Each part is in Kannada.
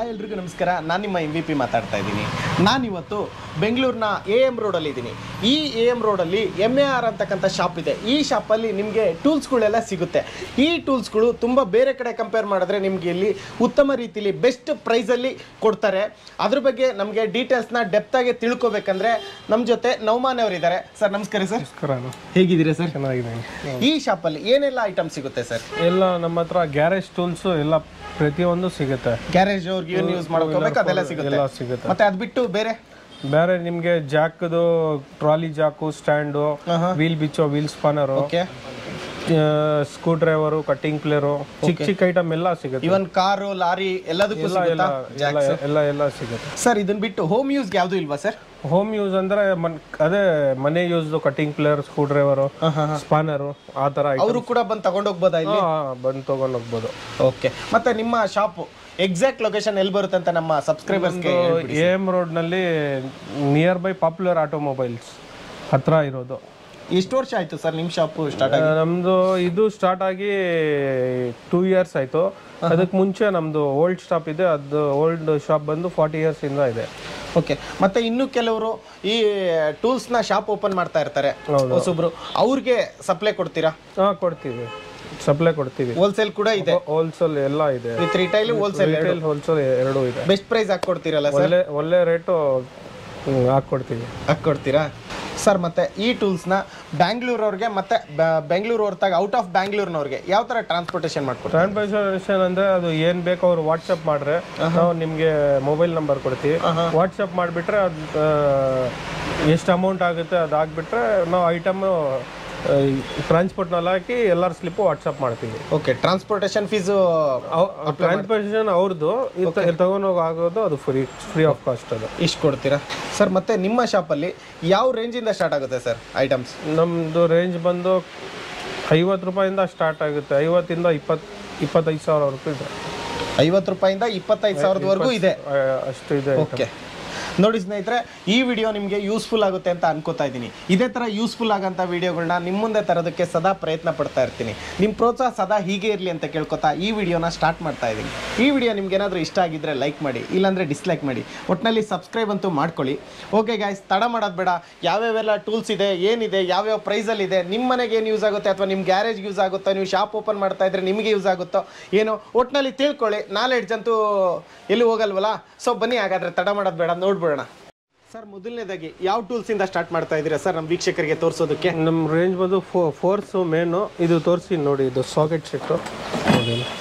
ಎಲ್ರಿಗೂ ನಮಸ್ಕಾರ ನಾನು ನಿಮ್ಮ ಎಂ ವಿ ಪಿ ಮಾತಾಡ್ತಾ ಇದ್ದೀನಿ ನಾನಿವತ್ತು ಬೆಂಗಳೂರಿನ ಎ ಎಮ್ ರೋಡಲ್ಲಿ ಇದ್ದೀನಿ ಈ ಎ ಎಮ್ ರೋಡಲ್ಲಿ ಎಮ್ ಎ ಆರ್ ಅಂತಕ್ಕಂಥ ಶಾಪ್ ಇದೆ ಈ ಶಾಪಲ್ಲಿ ನಿಮಗೆ ಟೂಲ್ಸ್ಗಳೆಲ್ಲ ಸಿಗುತ್ತೆ ಈ ಟೂಲ್ಸ್ಗಳು ತುಂಬ ಬೇರೆ ಕಡೆ ಕಂಪೇರ್ ಮಾಡಿದ್ರೆ ನಿಮಗೆ ಇಲ್ಲಿ ಉತ್ತಮ ರೀತಿಲಿ ಬೆಸ್ಟ್ ಪ್ರೈಸಲ್ಲಿ ಕೊಡ್ತಾರೆ ಅದ್ರ ಬಗ್ಗೆ ನಮಗೆ ಡೀಟೇಲ್ಸ್ನ ಡೆಪ್ತಾಗಿ ತಿಳ್ಕೊಬೇಕಂದ್ರೆ ನಮ್ಮ ಜೊತೆ ನವಮಾನ್ ಅವರು ಇದ್ದಾರೆ ಸರ್ ನಮಸ್ಕಾರ ಸರ್ ನಮಸ್ಕಾರ ಹೇಗಿದ್ದೀರಾ ಸರ್ ಚೆನ್ನಾಗಿದ್ದೀನಿ ಈ ಶಾಪಲ್ಲಿ ಏನೆಲ್ಲ ಐಟಮ್ ಸಿಗುತ್ತೆ ಸರ್ ಎಲ್ಲ ನಮ್ಮ ಹತ್ರ ಗ್ಯಾರೇಜ್ ಟೂಲ್ಸ್ ಎಲ್ಲ ಪ್ರತಿಯೊಂದು ಸಿಗುತ್ತೆ ಗ್ಯಾರೇಜ್ ಅವ್ರಿಗೆ ಏನು ಯೂಸ್ ಮಾಡ್ಕೋಬೇಕು ಅದೆಲ್ಲ ಸಿಗುತ್ತೆ ಎಲ್ಲ ಸಿಗುತ್ತೆ ಮತ್ತೆ ಅದು ಬಿಟ್ಟು ಬೇರೆ ಬೇರೆ ನಿಮ್ಗೆ ಜಾಕ್ದು ಟ್ರಾಲಿ ಜಾಕು ಸ್ಟ್ಯಾಂಡು ವೀಲ್ ಬಿಚ್ಚೋ wheel spanner okay screwdriver cutting plier ಚಿಕ್ಕ ಚಿಕ್ಕ ಐಟಮ್ ಎಲ್ಲ ಸಿಗುತ್ತೆ ಇವನ್ ಕಾರು ಲಾರಿ ಎಲ್ಲದಕ್ಕೂ ಎಲ್ಲ ಎಲ್ಲ ಸಿಗುತ್ತಾ ಎಲ್ಲ ಎಲ್ಲ ಎಲ್ಲ ಸಿಗುತ್ತೆ ಸರ್ ಇದನ್ನ ಬಿಟ್ಟು ಹೋಮ್ ಯೂಸ್ಗೆ ಯಾವ್ದು ಇಲ್ವಾ ಸರ್ ಹೋಮ್ ಯೂಸ್ ಅಂದ್ರೆ ಮನ್ ಅದೇ ಮನೆ use cutting plier screwdriver spanner ಆ ಥರ ಅವರು ಕೂಡ ಬಂದು ತಗೊಂಡೋಗ್ಬೋದಾ ಇಲ್ಲಿ ಬಂದು ತಗೊಂಡು ಹೋಗ್ಬೋದು ಓಕೆ ಮತ್ತೆ ನಿಮ್ಮ ಶಾಪ್ ಎಕ್ಸಾಕ್ಟ್ ಲೊಕೇಶನ್ ಎಲ್ಲಿ ಬರುತ್ತೆ ಅಂತ ನಮ್ಮ ಸಬ್ಸ್ಕ್ರೈಬರ್ಸ್ಗೆ ಎ ಎಮ್ ರೋಡ್ನಲ್ಲಿ ನಿಯರ್ ಬೈ ಪಾಪ್ಯುಲರ್ ಆಟೋಮೊಬೈಲ್ಸ್ ಹತ್ರ ಇರೋದು ಎಷ್ಟು ವರ್ಷ ಆಯ್ತು ಸರ್ ನಿಮ್ಮ ಶಾಪ್ ಸ್ಟಾರ್ಟ್ ಆಗಿ ಆ, ನಮ್ದು ಇದು ಸ್ಟಾರ್ಟ್ ಆಗಿ ಟೂ ಇಯರ್ಸ್ ಆಯ್ತು ಅದಕ್ಕೆ ಮುಂಚೆ ನಮ್ದು ಓಲ್ಡ್ ಶಾಪ್ ಇದೆ ಅದು ಓಲ್ಡ್ ಶಾಪ್ ಬಂದು ಫಾರ್ಟಿ ಇಯರ್ಸ್ ಇಂದ ಇದೆ ಓಕೆ ಮತ್ತೆ ಇನ್ನು ಕೆಲವರು ಈ ಟೂಲ್ಸ್ ನ ಶಾಪ್ ಓಪನ್ ಮಾಡ್ತಾ ಇರ್ತಾರೆ ಹೊಸಬ್ರು ಅವ್ರಿಗೆ ಸಪ್ಲೈ ಕೊಡ್ತೀರಾ ಹಾ ಕೊಡ್ತೀವಿ ಸಪ್ಲೈ ಕೊಡ್ತೀವಿ ಹೋಲ್ಸೇಲ್ ಕೂಡ ಇದೆ ಹೋಲ್ಸೇಲ್ ಎಲ್ಲ ಇದೆ with retail wholesale retail wholesale ಎರಡೂ ಇದೆ ಬೆಸ್ಟ್ ಪ್ರೈಸ್ ಹಾಕೊಡ್ತೀರಲ್ಲ ಸರ್ ಒಳ್ಳೆ ಒಳ್ಳೆ ರೇಟು ಹಾಕ್ಕೊಡ್ತೀವಿ ಹಾಕ್ಕೊಡ್ತೀರಾ ಸರ್ ಮತ್ತೆ ಈ ಟೂಲ್ಸ್ನ ಬ್ಯಾಂಗ್ಳೂರವ್ರಿಗೆ ಮತ್ತೆ ಬ- ಬೆಂಗಳೂರು ಹೊರತಾಗ ಔಟ್ ಆಫ್ ಬ್ಯಾಂಗ್ಳೂರ್ನವ್ರಿಗೆ ಯಾವ ಥರ ಟ್ರಾನ್ಸ್ಪೋರ್ಟೇಷನ್ ಮಾಡ್ಕೊಡ್ತಾರೆ ಟ್ರಾನ್ಸ್ಪೋರ್ಟೇಷನ್ ಅಂದ್ರೆ ಅದು ಏನ್ ಬೇಕು ಅವ್ರು ವಾಟ್ಸಪ್ ಮಾಡ್ರೆ ನಾವು ನಿಮ್ಗೆ ಮೊಬೈಲ್ ನಂಬರ್ ಕೊಡ್ತೀವಿ ವಾಟ್ಸಪ್ ಮಾಡಿಬಿಟ್ರೆ ಅದು ಎಷ್ಟು ಅಮೌಂಟ್ ಆಗುತ್ತೆ ಅದು ಹಾಕ್ಬಿಟ್ರೆ ನಾವು ಐಟಮ್ ಟ್ರಾನ್ಸ್ಪೋರ್ಟ್ನಲ್ಲಿ ಹಾಕಿ ಎಲ್ಲರ ಸ್ಲಿಪ್ಪು ವಾಟ್ಸಪ್ ಮಾಡ್ತೀವಿ ಓಕೆ ಟ್ರಾನ್ಸ್ಪೋರ್ಟೇಷನ್ ಫೀಸು ಟ್ರಾನ್ಸ್ಪೋರ್ಟೇಷನ್ ಅವ್ರದ್ದು ತಗೊಂಡೋಗಿ ಆಗೋದು ಅದು ಫ್ರೀ ಫ್ರೀ ಆಫ್ ಕಾಸ್ಟ್ ಅದು ಇಷ್ಟು ಕೊಡ್ತೀರಾ ಸರ್ ಮತ್ತೆ ನಿಮ್ಮ ಶಾಪಲ್ಲಿ ಯಾವ ರೇಂಜಿಂದ ಸ್ಟಾರ್ಟ್ ಆಗುತ್ತೆ ಸರ್ ಐಟಮ್ಸ್ ನಮ್ಮದು ರೇಂಜ್ ಬಂದು ಐವತ್ತು ರೂಪಾಯಿಂದ ಸ್ಟಾರ್ಟ್ ಆಗುತ್ತೆ ಐವತ್ತಿಂದ ಇಪ್ಪತ್ತು ಇಪ್ಪತ್ತೈದು ಸಾವಿರವರೆಗೂ ಇದೆ ಐವತ್ತು ರೂಪಾಯಿಂದ ಇಪ್ಪತ್ತೈದು ಸಾವಿರದವರೆಗೂ ಇದೆ ಆ, ಅಷ್ಟು ಇದೆ ಓಕೆ ನೋಡಿ ಸ್ನೇಹಿತರೆ ಈ ವಿಡಿಯೋ ನಿಮಗೆ ಯೂಸ್ಫುಲ್ ಆಗುತ್ತೆ ಅಂತ ಅನ್ಕೋತಾ ಇದ್ದೀನಿ ಇದೇ ಥರ ಯೂಸ್ಫುಲ್ ಆಗಂಥ ವಿಡಿಯೋಗಳನ್ನ ನಿಮ್ಮ ಮುಂದೆ ತರೋದಕ್ಕೆ ಸದಾ ಪ್ರಯತ್ನ ಪಡ್ತಾ ಇರ್ತೀನಿ ನಿಮ್ಮ ಪ್ರೋತ್ಸಾಹ ಸದಾ ಹೀಗೆ ಇರಲಿ ಅಂತ ಕೇಳ್ಕೊತಾ ಈ ವಿಡಿಯೋನ ಸ್ಟಾರ್ಟ್ ಮಾಡ್ತಾ ಇದ್ದೀನಿ ಈ ವಿಡಿಯೋ ನಿಮ್ಗೆ ಏನಾದರೂ ಇಷ್ಟ ಆಗಿದ್ರೆ ಲೈಕ್ ಮಾಡಿ ಇಲ್ಲಾಂದರೆ ಡಿಸ್ಲೈಕ್ ಮಾಡಿ ಒಟ್ಟಿನಲ್ಲಿ ಸಬ್ಸ್ಕ್ರೈಬ್ ಅಂತೂ ಮಾಡ್ಕೊಳ್ಳಿ ಓಕೆ ಗಾಯ್ಸ್ ತಡ ಮಾಡೋದು ಬೇಡ ಯಾವ್ಯಾವೆಲ್ಲ ಟೂಲ್ಸ್ ಇದೆ ಏನಿದೆ ಯಾವ್ಯಾವ ಪ್ರೈಸಲ್ಲಿದೆ ನಿಮ್ಮ ಮನೆಗೆ ಏನು ಯೂಸ್ ಆಗುತ್ತೆ ಅಥವಾ ನಿಮ್ಮ ಗ್ಯಾರೇಜ್ಗೆ ಯೂಸ್ ಆಗುತ್ತೋ ನೀವು ಶಾಪ್ ಓಪನ್ ಮಾಡ್ತಾ ಇದ್ರೆ ನಿಮಗೆ ಯೂಸ್ ಆಗುತ್ತೋ ಏನೋ ಒಟ್ಟಿನಲ್ಲಿ ತಿಳ್ಕೊಳ್ಳಿ ನಾಲೆಡ್ಜ್ ಅಂತೂ ಎಲ್ಲಿ ಹೋಗಲ್ವಲ್ಲ ಸೊ ಬನ್ನಿ ಹಾಗಾದ್ರೆ ತಡ ಮಾಡೋದು ಬೇಡ ನೋಡ್ಬಿಡೋಣ ಸರ್ ಮೊದಲನೇದಾಗಿ ಯಾವ ಟೂಲ್ಸಿಂದ ಸ್ಟಾರ್ಟ್ ಮಾಡ್ತಾ ಇದ್ದೀರಾ ಸರ್ ನಮ್ಮ ವೀಕ್ಷಕರಿಗೆ ತೋರಿಸೋದಕ್ಕೆ ನಮ್ಮ ರೇಂಜ್ ಬಂದು ಫೋ ಫೋರ್ಸು ಮೇನು ಇದು ತೋರಿಸಿ ನೋಡಿ ಇದು ಸಾಕೆಟ್ ಸೆಟ್ಟು ನೋಡಿ ಇಲ್ಲಿ.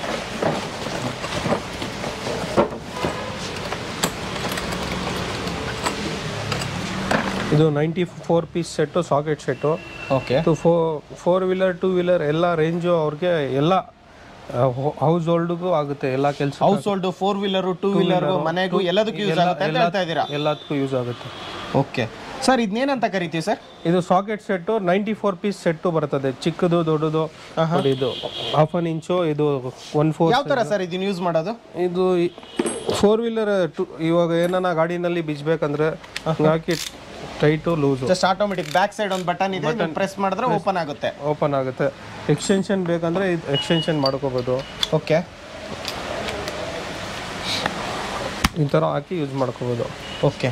ಇದು ninety four piece set socket set okay ಇದು four four wheeler two wheeler ಎಲ್ಲ ರೇಂಜು ಅವ್ರಿಗೆ ಎಲ್ಲ ಹೌಸ್ ಹೋಲ್ಡ್ಗೂ ಆಗುತ್ತೆ ಎಲ್ಲ ಕೆಲಸ household four wheeler two wheeler ಮನೆಗೂ ಎಲ್ಲದಕ್ಕೂ ಯೂಸ್ ಆಗುತ್ತೆ ಅಂತ ಹೇಳ್ತಾ ಇದ್ದೀರಾ ಎಲ್ಲದಕ್ಕೂ ಯೂಸ್ ಆಗುತ್ತೆ ಓಕೆ ಸರ್ ಇದನ್ನೇನಂತ ಕರಿತೀವಿ ಸರ್ ಇದು socket set ninety four piece set ಬರ್ತದೆ ಚಿಕ್ಕದು ದೊಡ್ಡದು ನೋಡಿ ಇದು ಹಾಫ್ ಅನ್ ಇಂಚು ಇದು ಒನ್ ಫೋರ್ ಯಾವ ಥರ ಸರ್ ಇದನ್ನ ಯೂಸ್ ಮಾಡೋದು ಇದು ಫೋರ್ ವೀಲರ್ ಇವಾಗ ಏನಾನ ಗಾಡಿನಲ್ಲಿ ಬಿಜ್ಬೇಕಂದ್ರೆ ಹಾಕಿ tight loose just automatic back side ಒಂದು ಬಟನ್ ಇದೆ ಪ್ರೆಸ್ ಮಾಡಿದ್ರೆ ಓಪನ್ ಆಗುತ್ತೆ ಓಪನ್ ಆಗುತ್ತೆ ಎಕ್ಸ್ಟೆನ್ಷನ್ ಬೇಕಂದ್ರೆ ಇದು ಎಕ್ಸ್ಟೆನ್ಷನ್ ಮಾಡ್ಕೋಬೋದು ಓಕೆ ಈ ಥರ ಹಾಕಿ ಯೂಸ್ ಮಾಡ್ಕೋಬೋದು ಓಕೆ